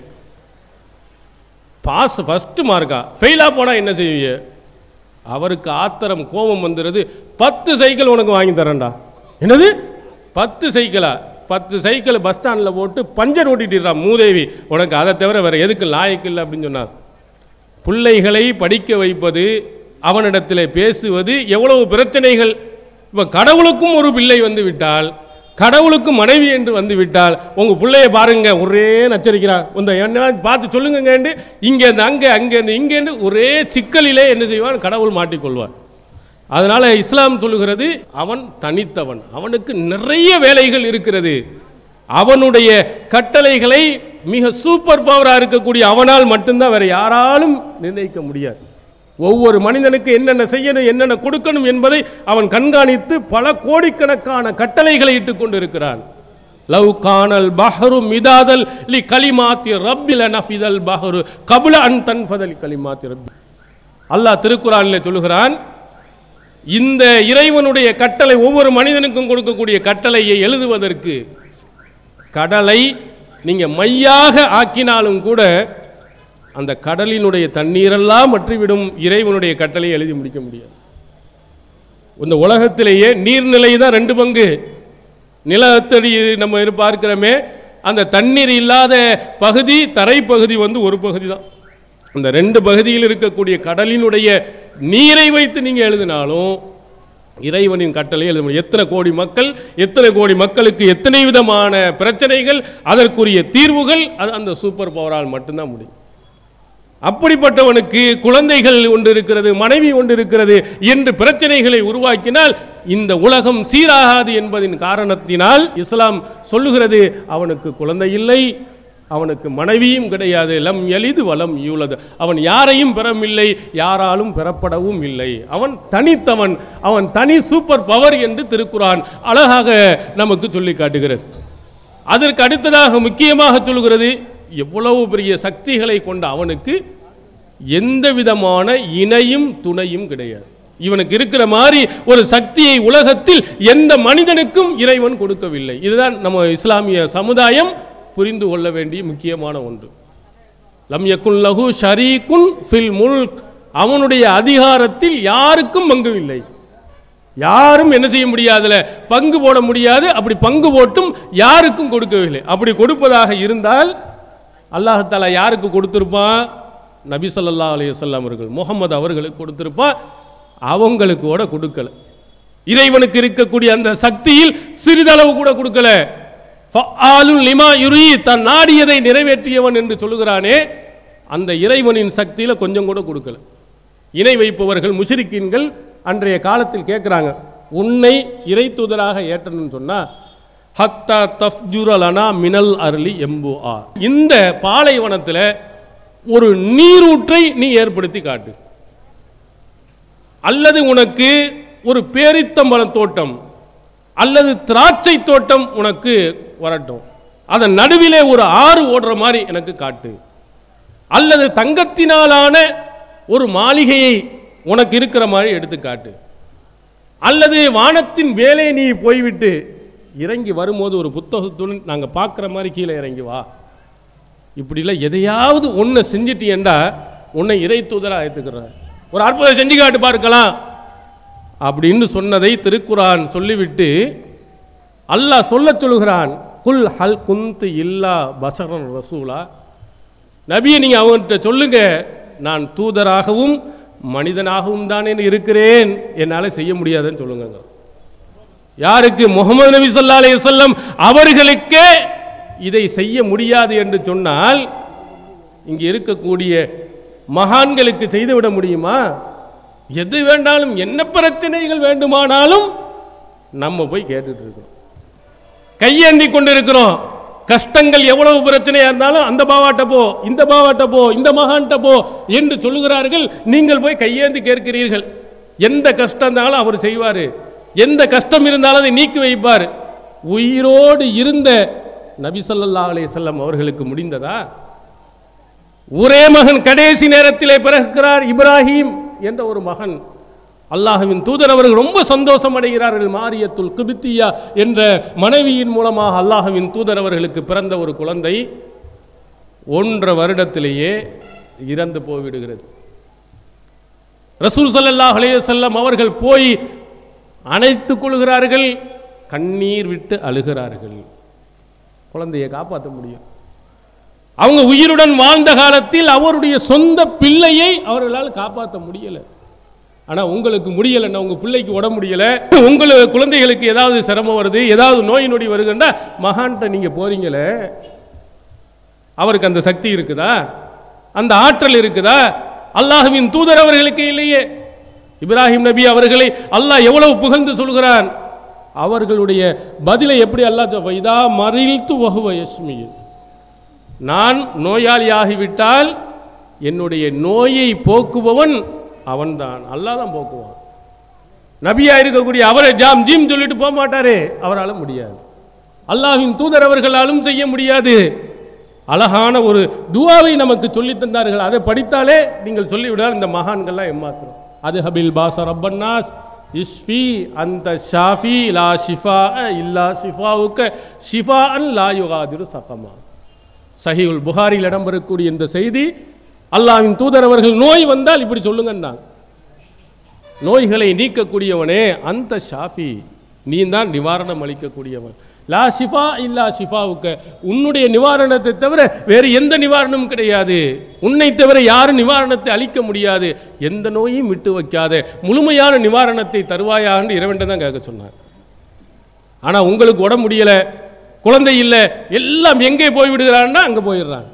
பாஸ் ஃபஸ்ட்டு மார்க்கா ஃபெயிலாக போனால் என்ன செய்வீங்க அவருக்கு ஆத்திரம் கோபம் வந்துடுது பத்து சைக்கிள் உனக்கு வாங்கி தரேன்டா என்னது பத்து சைக்கிளா பத்து சைக்கிள் பஸ் ஸ்டாண்டில் போட்டு பஞ்சர் ஓட்டிட்டுறான் மூதேவி உனக்கு அதை தவிர வேறு எதுக்கு லாயக்கு இல்லை அப்படின்னு சொன்னார் பிள்ளைகளை படிக்க வைப்பது அவனிடத்தில் பேசுவது எவ்வளவு பிரச்சனைகள் இப்போ கடவுளுக்கும் ஒரு பிள்ளை வந்து விட்டால் கடவுளுக்கும் மனைவி என்று வந்து விட்டால் உங்கள் பிள்ளைய பாருங்க ஒரே நச்சரிக்கிறான் இந்த என்ன பார்த்து சொல்லுங்கங்கன்னு இங்கேருந்து அங்கே அங்கேருந்து இங்கேருந்து ஒரே சிக்கலிலே என்ன செய்வான் கடவுள் மாட்டிக்கொள்வான் அதனால இஸ்லாம் சொல்லுகிறது அவன் தனித்தவன் அவனுக்கு நிறைய வேலைகள் இருக்கிறது அவனுடைய கட்டளைகளை மிக சூப்பர் பவராக இருக்கக்கூடிய அவனால் மட்டும்தான் வேற யாராலும் நிர்ணயிக்க முடியாது ஒவ்வொரு மனிதனுக்கு என்னென்ன செய்யணும் என்னென்ன கொடுக்கணும் என்பதை அவன் கண்காணித்து பல கோடிக்கணக்கான கட்டளைகளை இட்டுக் கொண்டிருக்கிறான் லவ் கானல் பஹரு மிதாதல் லி கலிமாத்தி ரப்பில நஃபிதல் பஹரு கபுல அன் தன்ஃபதல் கலிமாத்தி ரப்பி அல்லாஹ் திருக்குறானில் சொல்லுகிறான் இந்த இறைவனுடைய கட்டளை ஒவ்வொரு மனிதனுக்கும் கொடுக்கக்கூடிய கட்டளையை எழுதுவதற்கு கடலை நீங்க மையாக ஆக்கினாலும் கூட அந்த கடலினுடைய தண்ணீரெல்லாம் மற்றிவிடும் இறைவனுடைய கட்டளையை எழுதி முடிக்க முடியாது இந்த உலகத்திலேயே நீர்நிலை தான் ரெண்டு பங்கு நிலத்தடி நம்ம இரு- பார்க்கிறோமே அந்த தண்ணீர் இல்லாத பகுதி தரைப்பகுதி வந்து ஒரு பகுதி தான் அந்த ரெண்டு பகுதியில் இருக்கக்கூடிய கடலினுடைய நீரை வைத்து நீங்கள் எழுதினாலும் இறைவனின் கட்டளை எழுத முடியும் எத்தனை கோடி மக்கள் எத்தனை கோடி மக்களுக்கு எத்தனை விதமான பிரச்சனைகள் அதற்குரிய தீர்வுகள் அது அந்த சூப்பர் பவரால் மட்டும்தான் முடியும் அப்படிப்பட்டவனுக்கு குழந்தைகள் ஒன்று இருக்கிறது மனைவி ஒன்று இருக்கிறது என்று பிரச்சனைகளை உருவாக்கினால் இந்த உலகம் சீராகாது என்பதின் காரணத்தினால் இஸ்லாம் சொல்லுகிறது அவனுக்கு குழந்தை இல்லை அவனுக்கு மனைவியும் கிடையாது லம் எளிது வலம் யூலது அவன் யாரையும் பெறமில்லை யாராலும் பெறப்படவும் இல்லை அவன் தனித்தவன் அவன் தனி சூப்பர் பவர் என்று திருக்குரான் அழகாக நமக்கு சொல்லி காட்டுகிறது அதற்கு அடுத்ததாக முக்கியமாக சொல்கிறது எவ்வளவு பெரிய சக்திகளை கொண்ட அவனுக்கு எந்த விதமான இணையும் துணையும் கிடையாது இவனுக்கு இருக்கிற மாதிரி ஒரு சக்தியை உலகத்தில் எந்த மனிதனுக்கும் இறைவன் கொடுக்கவில்லை இதுதான் நம்ம இஸ்லாமிய சமுதாயம் புரிந்து கொள்ள வேண்டிய முக்கியமான ஒன்று லம் யக்குன் லஹு ஷரீக்குன் ஃபில் முல்க் அவனுடைய அதிகாரத்தில் யாருக்கும் பங்கு இல்லை யாரும் என்ன செய்ய முடியாதுல பங்கு போட முடியாது அப்படி பங்கு போட்டும் யாருக்கும் கொடுக்கவில்லை அப்படி கொடுப்பதாக இருந்தால் அல்லாஹாலா யாருக்கு கொடுத்திருப்பான் நபி ஸல்லல்லாஹு அலைஹி வஸல்லம் அவர்கள் முகமது அவர்களுக்கு கொடுத்திருப்பான் அவங்களுக்கு கூட கொடுக்கல இறைவனுக்கு இருக்கக்கூடிய அந்த சக்தியில் சிறிதளவு கூட கொடுக்கல ஃபஆலுன் லிமா யுரி தன் நாடியதை நிறைவேற்றியவன் என்று சொல்லுகிறானே அந்த இறைவனின் சக்தியில கொஞ்சம் கூட கொடுக்கல இணை வைப்பவர்கள் முஷரிக்கீன்கள் அன்றைய காலத்தில் கேட்குறாங்க உன்னை இறை தூதராக ஏற்றணும்னு சொன்னா ஹத்தா தஃப்ஜுரலனா மினல் அருளி எம்பு ஆ இந்த பாலைவனத்தில் ஒரு நீரூற்றை நீ ஏற்படுத்தி காட்டு அல்லது உனக்கு ஒரு பேரித்தம்பழத் தோட்டம் அல்லது திராட்சை தோட்டம் உனக்கு வரட்டும் அதன் நடுவிலே ஒரு ஆறு ஓடுற மாதிரி எனக்கு காட்டு அல்லது தங்கத்தினாலான ஒரு மாளிகையை உனக்கு இருக்கிற மாதிரி எடுத்து காட்டு அல்லது வானத்தின் வேலை நீ போய்விட்டு இறங்கி வரும்போது ஒரு புத்தகத்துடன் நாங்கள் பார்க்குற மாதிரி கீழே இறங்கி வா இப்படிலாம் எதையாவது ஒன்று செஞ்சிட்டியண்டா உன்னை இறை தூதராக ஏற்றுக்கிறார் ஒரு அற்புதம் செஞ்சு காட்டு பார்க்கலாம் அப்படின்னு சொன்னதை திருக்குரான் சொல்லிவிட்டு அல்லாஹ் சொல்லச் சொல்கிறான் குல் ஹல் குந்து இல்லா பசரன் ரசூலா நபியை நீங்கள் அவங்ககிட்ட சொல்லுங்க நான் தூதராகவும் மனிதனாகவும் தானே இருக்கிறேன் என்னால் செய்ய முடியாதுன்னு சொல்லுங்க யாருக்கு முகமது நபி ஸல்லல்லாஹு அலைஹி வஸல்லம் அவர்களுக்கே இதை செய்ய முடியாது என்று சொன்னால் இங்கே இருக்கக்கூடிய மகான்களுக்கு செய்துவிட முடியுமா எது வேண்டாலும் என்ன பிரச்சனைகள் வேண்டுமானாலும் நம்ம போய் கேட்டுட்டு இருக்கோம் கையேந்தி கொண்டு இருக்கிறோம் கஷ்டங்கள் எவ்வளவு பிரச்சனையா இருந்தாலும் அந்த பாவாட்ட போ இந்த பாவாட்ட போ இந்த மகான்கிட்ட போ என்று சொல்லுகிறார்கள் நீங்கள் போய் கையேந்தி கேட்கிறீர்கள் எந்த கஷ்டம் இருந்தாலும் அவர் செய்வார் எந்த கஷ்டம் இருந்தாலும் அதை நீக்கி வைப்பார் உயிரோடு இருந்த நபி ஸல்லல்லாஹு அலைஹி வஸல்லம் அவர்களுக்கு முடிந்ததா ஒரே மகன் கடைசி நேரத்திலே பிறகுகிறார் இப்ராஹிம் என்ற ஒரு மகன் அல்லாஹ்வின் தூதர் அவர்கள் ரொம்ப சந்தோஷம் அடைகிறார்கள் மாரியத்துல் குபித்தியா என்ற மனைவியின் மூலமாக அல்லாஹ்வின் தூதர் அவர்களுக்கு பிறந்த ஒரு குழந்தை ஒன்றரை வருடத்திலேயே இறந்து போய்விடுகிறது ரசூல் ஸல்லல்லாஹு அலைஹி வஸல்லம் அவர்கள் போய் அணைத்துக் கொள்கிறார்கள் கண்ணீர் விட்டு அழுகிறார்கள் குழந்தையை காப்பாற்ற முடியும் அவங்க உயிருடன் வாழ்ந்த காலத்தில் அவருடைய சொந்த பிள்ளையை அவர்களால் காப்பாற்ற முடியலை ஆனால் உங்களுக்கு முடியலைன்னா உங்கள் பிள்ளைக்கு உட முடியலை உங்களுக்கு குழந்தைகளுக்கு ஏதாவது சிரமம் வருது ஏதாவது நோய் நொடி வருதுன்னா மகான்கிட்ட நீங்கள் போறீங்களே அவருக்கு அந்த சக்தி இருக்குதா அந்த ஆற்றல் இருக்குதா அல்லாஹ்வின் தூதர் அவர்களுக்கு இல்லையே இப்ராஹிம் நபி அவர்களை அல்லாஹ் எவ்வளவு புகழ்ந்து சொல்கிறான் அவர்களுடைய பதிலை எப்படி அல்லாஹ் சொ- இதா மறில்த்து வகுவ யஸ்மியில் நான் நோயாளியாகிவிட்டால் என்னுடைய நோயை போக்குபவன் அவன்தான் அல்லாஹ் தான் போக்குவான் நபியா இருக்கக்கூடிய அவரை ஜாம் ஜீம் சொல்லிட்டு போக மாட்டாரே அவரால் முடியாது அல்லாஹ்வின் தூதர் அவர்களாலும் செய்ய முடியாது அழகான ஒரு துவாவை நமக்கு சொல்லித் தந்தார்கள் அதை படித்தாலே நீங்கள் சொல்லிவிடால் இந்த மகான்கள்லாம் ஏமாத்துறோம் அது ஹபில் பாச ரப்பன்னாஸ் இஸ்ஃபி அந்த ஷாஃபி லா ஷிஃபா இல்லா ஷிஃபாவுக்க ஷிஃபா அன் லா யுகாதிரு சகமா சஹீல் புகாரில் இடம்பெறக்கூடிய இந்த செய்தி அல்லாஹ்வின் தூதர் அவர்கள் நோய் வந்தால் இப்படி சொல்லுங்கன்னாங்க நோய்களை நீக்கக்கூடியவனே அந்த ஷாஃபி நீ தான் நிவாரணம் அளிக்கக்கூடியவன் லா ஷிஃபா இல்லா ஷிஃபாவுக்க உன்னுடைய நிவாரணத்தை தவிர வேறு எந்த நிவாரணமும் கிடையாது உன்னை தவிர யாரும் நிவாரணத்தை அளிக்க முடியாது எந்த நோயும் விட்டு வைக்காத முழுமையான நிவாரணத்தை தருவாயான்னு இறைவன் தான் கேட்க சொன்னார் ஆனால் உங்களுக்கு உடம்பு முடியலை குழந்தை இல்லை எல்லாம் எங்கே போய் விடுகிறான்னா அங்கே போயிடுறாங்க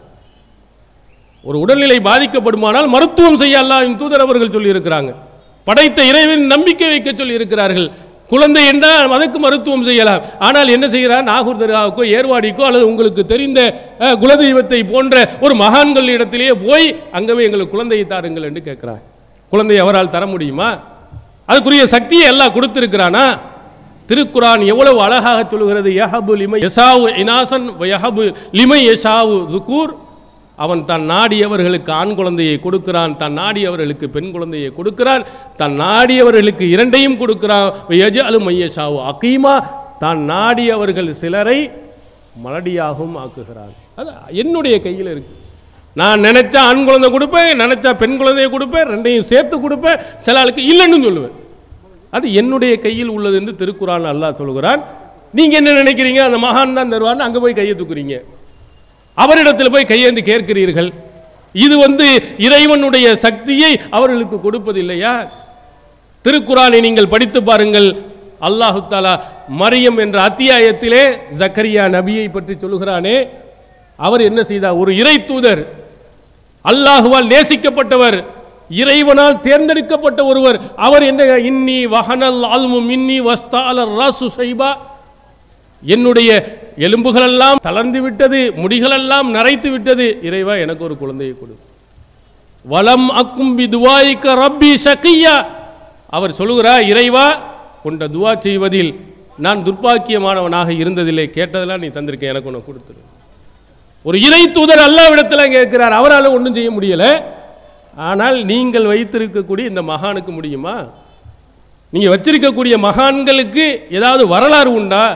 ஒரு உடல்நிலை பாதிக்கப்படுமானால் மருத்துவம் செய்ய அல்லாஹ்வின் தூதர் அவர்கள் சொல்லியிருக்கிறாங்க படைத்த இறைவன் நம்பிக்கை வைக்க சொல்லி இருக்கிறார்கள் குழந்தை என்றால் அதற்கு மருத்துவம் செய்யலாம் ஆனால் என்ன செய்கிறார் நாகூர் தர்காவுக்கோ ஏர்வாடிக்கோ அல்லது உங்களுக்கு தெரிந்த அஹ், குலதெய்வத்தை போன்ற ஒரு மகான்கள் இடத்திலேயே போய் அங்கவே எங்களுக்கு குழந்தையை தாருங்கள் என்று கேட்கிறார் குழந்தையை அவரால் தர முடியுமா அதுக்குரிய சக்தியை எல்லாம் கொடுத்திருக்கிறானா திருக்குரான் எவ்வளவு அழகாக சொல்கிறது யஹபு லிமை யசாவு இனாசன் யஹபு லிமை யசாவு துக்கூர் அவன் தன் நாடியவர்களுக்கு ஆண் குழந்தையை கொடுக்கிறான் தன் நாடியவர்களுக்கு பெண் குழந்தையை கொடுக்கிறான் தன் நாடியவர்களுக்கு இரண்டையும் கொடுக்கிறான் யஜஅலு மையசாவு அகீமா தான் நாடியவர்கள் சிலரை மலடியாகவும் ஆக்குகிறான் அது என்னுடைய கையில் இருக்கு நான் நினைச்சா ஆண் குழந்தை கொடுப்பேன் நினைச்சா பெண் குழந்தையை கொடுப்பேன் ரெண்டையும் சேர்த்து கொடுப்பேன் சில ஆளுக்கு இல்லைன்னு சொல்லுவேன் அது என்னுடைய கையில் உள்ளது என்று திருக்குறான் அல்லாஹ் சொல்கிறான் நீங்க என்ன நினைக்கிறீங்க அந்த மகான் தான் தருவார்னு அங்க போய் கையை தூக்குறீங்க அவரிடத்தில் போய் கையேந்து கேட்கிறீர்கள் இது வந்து இறைவனுடைய சக்தியை அவர்களுக்கு கொடுப்பதில்லையா திருக்குறானை நீங்கள் படித்து பாருங்கள் அல்லாஹு தாலா மரியம் என்ற அத்தியாயத்திலே ஜக்கரியா நபியை பற்றி சொல்லுகிறானே அவர் என்ன செய்தார் ஒரு இறை தூதர் அல்லாஹுவால் நேசிக்கப்பட்டவர் இறைவனால் தேர்ந்தெடுக்கப்பட்ட ஒருவர் அவர் என்ன இன்னி வஹனல் ஆல்மு மின்னி வஸ்தால ராசு சைபா என்னுடைய எலும்புகளெல்லாம் தளர்ந்து விட்டது முடிகளெல்லாம் நரைத்து விட்டது இறைவா எனக்கு ஒரு குழந்தையை கொடு வலம் அக்கும் துவாய்க்க ரப்பி ஷக்கியா அவர் சொல்லுகிறார் இறைவா கொண்ட துவா செய்வதில் நான் துர்ப்பாக்கியமானவனாக இருந்ததில்லை கேட்டதெல்லாம் நீ தந்திருக்க எனக்கு ஒன்று கொடுத்துரு ஒரு இறை தூதர் அல்லாவிடத்தில் கேட்கிறார் அவரால் ஒன்றும் செய்ய முடியல ஆனால் நீங்கள் வைத்திருக்கக்கூடிய இந்த மகானுக்கு முடியுமா நீங்கள் வச்சிருக்கக்கூடிய மகான்களுக்கு ஏதாவது வரலாறு உண்டா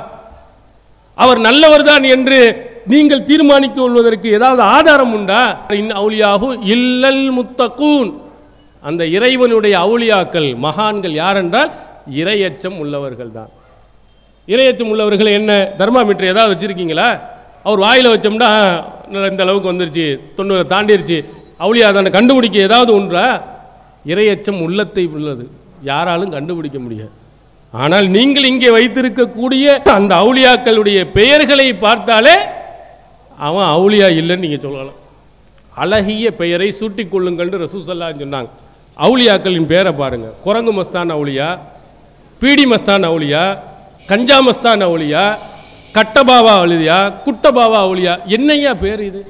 அவர் நல்லவர்தான் என்று நீங்கள் தீர்மானிக்க கொள்வதற்கு ஏதாவது ஆதாரம் உண்டா இன் அவுலியாகு இல்லல் முத்தகூன் அந்த இறைவனுடைய அவுலியாக்கள் மகான்கள் யாரென்றால் இரையச்சம் உள்ளவர்கள் தான் இரையச்சம் உள்ளவர்கள் என்ன தர்மாமீட்டர் ஏதாவது வச்சிருக்கீங்களா அவர் வாயில் வச்சோம்னா ஆ, இந்த அளவுக்கு வந்துருச்சு தொண்ணூறை தாண்டிருச்சு அவுளியா தானே கண்டுபிடிக்க ஏதாவது ஒன்றா இரையச்சம் உள்ளத்தை உள்ளது யாராலும் கண்டுபிடிக்க முடியாது ஆனால் நீங்கள் இங்கே வைத்திருக்கக்கூடிய அந்த அவுளியாக்களுடைய பெயர்களை பார்த்தாலே அவன் அவுளியா இல்லைன்னு நீங்கள் சொல்லலாம் அழகிய பெயரை சூட்டிக் கொள்ளுங்கள்னு ரசூசல்லான்னு சொன்னாங்க அவுளியாக்களின் பேரை பாருங்க குரங்கு மஸ்தான் அவுளியா பீடி மஸ்தான் அவுளியா கஞ்சா மஸ்தான் அவுளியா கட்டபாவா அவுளியா குட்டபாவா அவுளியா என்னையா பேர் இது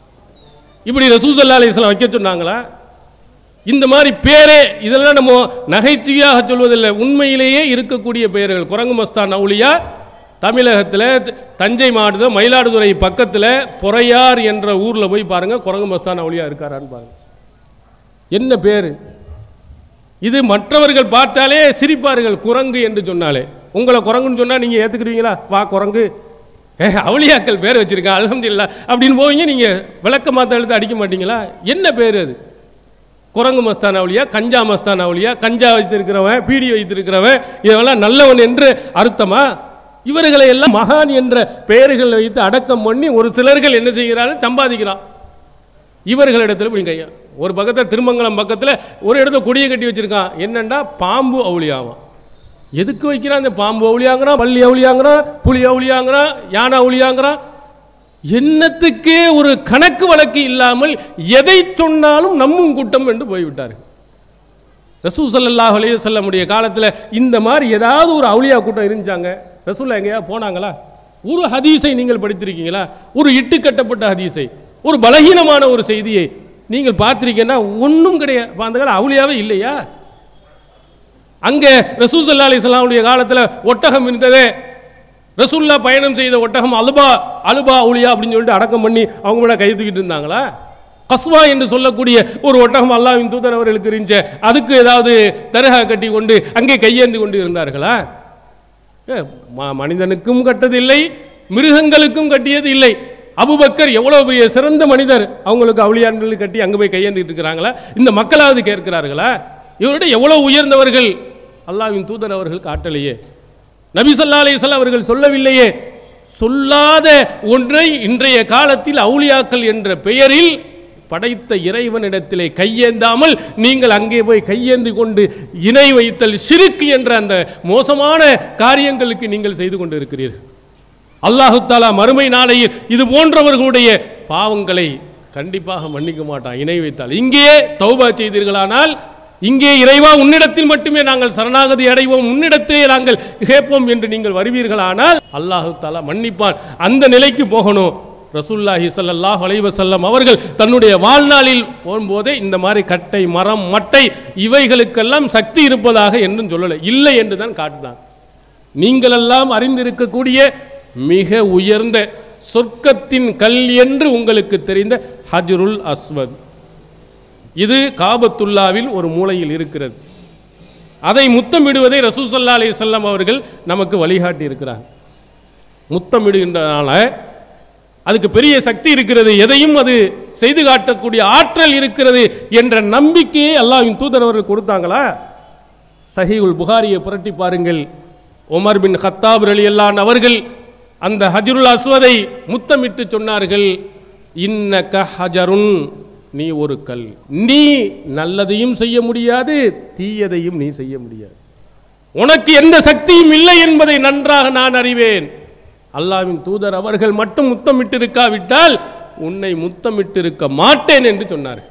இப்படி ரசூசல்லா அலிஸ்லாம் வைக்க சொன்னாங்களா இந்த மாதிரி பேரே இதெல்லாம் நம்ம நகைச்சுவையாக சொல்வதில்லை உண்மையிலேயே இருக்கக்கூடிய பெயர்கள் குரங்கு மஸ்தான் அவுளியா தமிழகத்தில் தஞ்சை மாவட்டத்தில் மயிலாடுதுறை பக்கத்தில் பொறையார் என்ற ஊரில் போய் பாருங்கள் குரங்கு மஸ்தான் அவுளியா இருக்காரான்னு பாருங்க என்ன பேர் இது மற்றவர்கள் பார்த்தாலே சிரிப்பார்கள் குரங்கு என்று சொன்னாலே உங்களை குரங்குன்னு சொன்னால் நீங்கள் ஏற்றுக்குறீங்களா வா குரங்கு ஏ அவளியாக்கள் பேர் வச்சுருக்கேன் அல்ஹம்துலில்லாஹ் அப்படின்னு போவீங்க நீங்கள் விளக்க மாத்த எழுத்து அடிக்க மாட்டீங்களா என்ன பேர் அது குரங்கு மஸ்தான் அவளியா கஞ்சா மஸ்தான் அவளியா கஞ்சா வைத்திருக்கிறவன் பீடி வைத்திருக்கிறவன் இதெல்லாம் நல்லவன் என்று அர்த்தமா இவர்களை எல்லாம் மகான் என்ற பெயர்களை வைத்து அடக்கம் பண்ணி ஒரு சிலர்கள் என்ன செய்கிறார்கள் சம்பாதிக்கிறான் இவர்களிடத்தில் போய் கையா ஒரு பக்கத்தில் திருமங்கலம் பக்கத்தில் ஒரு இடத்துல கொடியை கட்டி வச்சிருக்கான் என்னண்டா பாம்பு அவுளியாவான் எதுக்கு வைக்கிறான் இந்த பாம்பு அவுளியாங்கிறான் பள்ளி அவுளியாங்கிறான் புலி அவுளியாங்கிறான் யானை அவுளியாங்கிறான் என்னத்துக்கே ஒரு கணக்கு வழக்கு இல்லாமல் எதை சொன்னாலும் நம்பும் கூட்டம் என்று போய்விட்டார்கள் ரசூ ஸல்லல்லாஹு அலைஹி வஸல்லமுடைய காலத்தில் இந்த மாதிரி ஏதாவது ஒரு அவுளியா கூட்டம் இருந்துச்சாங்க ரசூல்லா எங்கேயா போனாங்களா ஒரு ஹதீஸை நீங்கள் படித்திருக்கீங்களா ஒரு இட்டு கட்டப்பட்ட ஹதீஸை ஒரு பலகீனமான ஒரு செய்தியை நீங்கள் பார்த்திருக்கீங்கன்னா ஒன்றும் கிடையாது அப்ப அந்த காலம் அவுளியாவே இல்லையா அங்கே ரசூ சல்லா அலிஸ்லாமுடைய காலத்தில் ஒட்டகம் இருந்ததே ரசூல்லா பயணம் செய்த ஒட்டகம் அலுபா அலுபா அவுளியா அப்படின்னு சொல்லிட்டு அடக்கம் பண்ணி அவங்க மேலே கை தூக்கிட்டு இருந்தாங்களா கஸ்வா என்று சொல்லக்கூடிய ஒரு ஒட்டகம் அல்லாஹ்வின் தூதர் அவர்களுக்கு இருந்துச்சு அதுக்கு ஏதாவது தருகா கட்டி கொண்டு அங்கே கையேந்தி கொண்டு இருந்தார்களா ஏ, ம- மனிதனுக்கும் கட்டதில்லை மிருகங்களுக்கும் கட்டியது இல்லை அபுபக்கர் எவ்வளவு பெரிய சிறந்த மனிதர் அவங்களுக்கு அவளியான்கள் கட்டி அங்கே போய் கையேந்திட்டு இருக்கிறாங்களா இந்த மக்களாவது கேட்கிறார்களா இவருடைய எவ்வளவு உயர்ந்தவர்கள் அல்லாஹ்வின் தூதர் அவர்கள் காட்டலையே நபி ஸல்லல்லாஹு அலைஹி வஸல்லம் அவர்கள் சொல்லவில்லையே சொல்லாத ஒன்றை இன்றைய காலத்தில் அவுலியாக்கள் என்ற பெயரில் படைத்த இறைவனிடத்திலே கையேந்தாமல் நீங்கள் அங்கே போய் கையேந்தி கொண்டு இணை வைத்தல் சிறுக்கு என்ற அந்த மோசமான காரியங்களுக்கு நீங்கள் செய்து கொண்டு இருக்கிறீர்கள் அல்லாஹு தாலா மறுமை நாளையில் இது போன்றவர்களுடைய பாவங்களை கண்டிப்பாக மன்னிக்க மாட்டான் இணை வைத்தால் இங்கே தௌபா செய்தீர்களானால் இங்கே இறைவா உன்னிடத்தில் மட்டுமே நாங்கள் சரணாகதி அடைவோம் உன்னிடத்திலே நாங்கள் கேட்போம் என்று நீங்கள் வருவீர்களானால் அல்லாஹு தாலா மன்னிப்பான் அந்த நிலைக்கு போகணும் ரசூல்லாஹி ஸல்லல்லாஹு அலைஹி வஸல்லம் அவர்கள் தன்னுடைய வாழ்நாளில் போகும்போதே இந்த மாதிரி கட்டை மரம் மட்டை இவைகளுக்கெல்லாம் சக்தி இருப்பதாக என்றும் சொல்லலை இல்லை என்று தான் காட்டினான் நீங்களெல்லாம் அறிந்திருக்கக்கூடிய மிக உயர்ந்த சொர்க்கத்தின் கல் என்று உங்களுக்கு தெரிந்த ஹஜ்ருல் அஸ்வத் இது காபத்துல்லாவில் ஒரு மூலையில் இருக்கிறது அதை முத்தமிடுவதை ரசூசல்லா அலைஹி வஸல்லம் அவர்கள் நமக்கு வழிகாட்டி இருக்கிறார் முத்தமிடுகின்றனால அதுக்கு பெரிய சக்தி இருக்கிறது எதையும் அது செய்து காட்டக்கூடிய ஆற்றல் இருக்கிறது என்ற நம்பிக்கையை அல்லாஹ்வின் தூதர் அவர்கள் கொடுத்தாங்களா சஹீகுல் புகாரியை புரட்டி பாருங்கள் உமர் பின் ஹத்தாப் ரலியல்லான் அவர்கள் அந்த ஹஜருல் அஸ்வதை முத்தமிட்டு சொன்னார்கள் இன்னக ஹஜருன் நீ ஒரு கல் நீ நல்லதையும் செய்ய முடியாது தீயதையும் நீ செய்ய முடியாது உனக்கு எந்த சக்தியும் இல்லை என்பதை நன்றாக நான் அறிவேன் அல்லாஹ்வின் தூதர் அவர்கள் மட்டும் முத்தமிட்டிருக்காவிட்டால் உன்னை முத்தமிட்டிருக்க மாட்டேன் என்று சொன்னார்கள்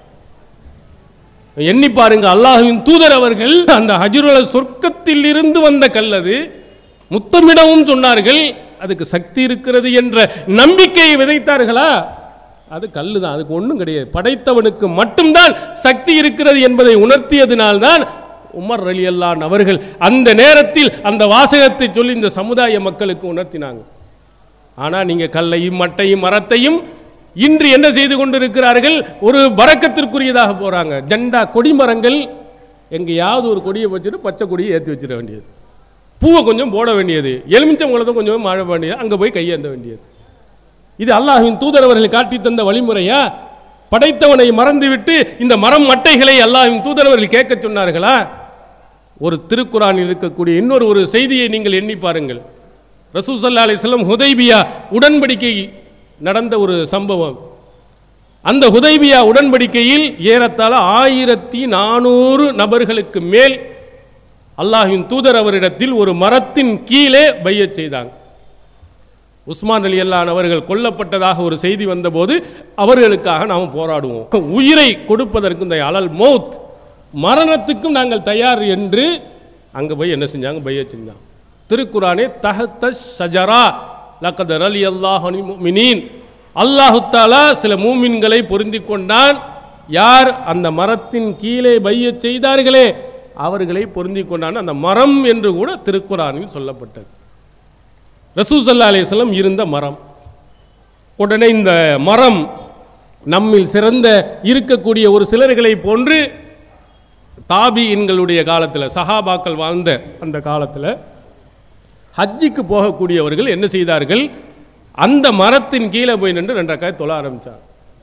எண்ணி பாருங்க அல்லாஹ்வின் தூதர் அவர்கள் அந்த ஹஜ்ருல சொர்க்கத்தில் இருந்து வந்த கல்லது முத்தமிடவும் சொன்னார்கள் அதுக்கு சக்தி இருக்கிறது என்ற நம்பிக்கையை விதைத்தார்களா அது கல்லு தான் அதுக்கு ஒன்றும் கிடையாது படைத்தவனுக்கு மட்டும்தான் சக்தி இருக்கிறது என்பதை உணர்த்தியதினால்தான் உமர் ரலியல்லான் அவர்கள் அந்த நேரத்தில் அந்த வாசகத்தை சொல்லி இந்த சமுதாய மக்களுக்கு உணர்த்தினாங்க ஆனால் நீங்கள் கல்லையும் மட்டையும் மரத்தையும் இன்று என்ன செய்து கொண்டிருக்கிறார்கள் ஒரு பறக்கத்திற்குரியதாக போகிறாங்க ஜெண்டா கொடிமரங்கள் எங்கேயாவது ஒரு கொடியை வச்சுட்டு பச்சை கொடியை ஏற்றி வச்சிட வேண்டியது பூவை கொஞ்சம் போட வேண்டியது எலுமிச்சம்பழத்தை கொஞ்சம் மழை வேண்டியது அங்கே போய் கையேந்த வேண்டியது இது அல்லாஹ்வின் தூதர் அவர்கள் காட்டி தந்த வழிமுறையா படைத்தவனை மறந்துவிட்டு இந்த மரம் மட்டைகளை அல்லாஹ்வின் தூதர் அவர்கள் கேட்க சொன்னார்களா ஒரு திருக்குறானில் இருக்கக்கூடிய இன்னொரு ஒரு செய்தியை நீங்கள் எண்ணி பாருங்கள் ரசூசல்லா அலிஸ்லம் ஹுதைபியா உடன்படிக்கை நடந்த ஒரு சம்பவம் அந்த ஹுதைபியா உடன்படிக்கையில் ஏறத்தாழ ஆயிரத்தி நானூறு நபர்களுக்கு மேல் அல்லாஹ்வின் தூதர் அவரிடத்தில் ஒரு மரத்தின் கீழே பையச் செய்தாங்க உஸ்மான் அலி அல்லான் அவர்கள் கொல்லப்பட்டதாக ஒரு செய்தி வந்தபோது அவர்களுக்காக நாம் போராடுவோம் உயிரை கொடுப்பதற்கு இந்த அலல் மௌத் மரணத்துக்கும் நாங்கள் தயார் என்று அங்கே போய் என்ன செஞ்சாங்க பைய செஞ்சாங்க திருக்குறானே தஹத்த ஷஜரா லக்கதர் அலி அல்லாஹ் மினீன் அல்லாஹு தாலா சில மூமின்களை பொருந்தி கொண்டான் யார் அந்த மரத்தின் கீழே பைய செய்தார்களே அவர்களை பொருந்தி கொண்டான் அந்த மரம் என்று கூட திருக்குறானில் சொல்லப்பட்டது ரசூசல்லா அலிஸ்லம் இருந்த மரம் உடனே இந்த மரம் நம்மில் சிறந்த இருக்கக்கூடிய ஒரு சிலர்களை போன்று தாபியின்களுடைய காலத்தில் சஹாபாக்கள் வாழ்ந்த அந்த காலத்தில் ஹஜ்ஜிக்கு போகக்கூடியவர்கள் என்ன செய்தார்கள் அந்த மரத்தின் கீழே போய் நின்று ரெண்டு ரக்காய் தொழ ஆரம்பித்தார்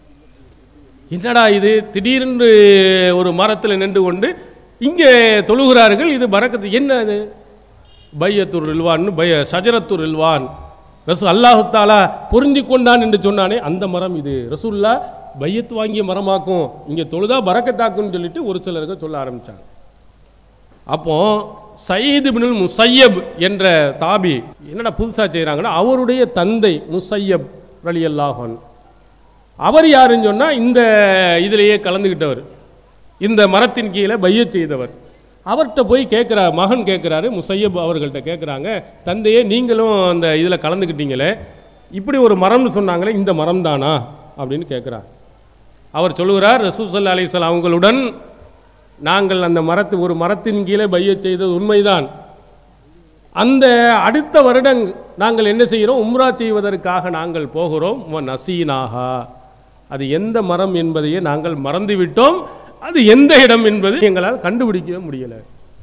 என்னடா இது திடீரென்று ஒரு மரத்தில் நின்று கொண்டு இங்கே தொழுகிறார்கள் இது பறக்கத்து என்ன அது பையத்துர் இல்வான் பய சஜரத்துர் இல்வான் ரசூ அல்லாஹு தாலா பொருந்தி கொண்டான் என்று சொன்னானே அந்த மரம் இது ரசூல்லா பையத்து வாங்கிய மரமாக்கும் இங்கே தொழுதா பறக்கத்தாக்குன்னு சொல்லிட்டு ஒரு சிலருக்கு சொல்ல ஆரம்பித்தாங்க அப்போ சயீது பினுல் முசையப் என்ற தாபி என்னடா புதுசாக செய்கிறாங்கன்னா அவருடைய தந்தை முசையப் ரலி அல்லாஹன் அவர் யாருன்னு சொன்னால் இந்த இதிலேயே கலந்துக்கிட்டவர் இந்த மரத்தின் கீழே பையச் செய்தவர் அவர்கிட்ட போய் கேட்குறா மகன் கேட்குறாரு முசையப் அவர்கள்ட்ட கேட்குறாங்க தந்தையே நீங்களும் அந்த இதில் கலந்துக்கிட்டீங்களே இப்படி ஒரு மரம்னு சொன்னாங்களே இந்த மரம் தானா அப்படின்னு கேட்குறார் அவர் சொல்லுகிறார் ரசூசல்லா அலிஸ்லாம் அவங்களுடன் நாங்கள் அந்த மரத்து ஒரு மரத்தின் கீழே பையச் செய்தது உண்மைதான் அந்த அடுத்த வருடம் நாங்கள் என்ன செய்கிறோம் உம்ரா செய்வதற்காக நாங்கள் போகிறோம் வ நசீனாகா அது எந்த மரம் என்பதையே நாங்கள் மறந்துவிட்டோம் அது எந்த இடம் என்பது எங்களால் கண்டுபிடிக்கவே முடியலை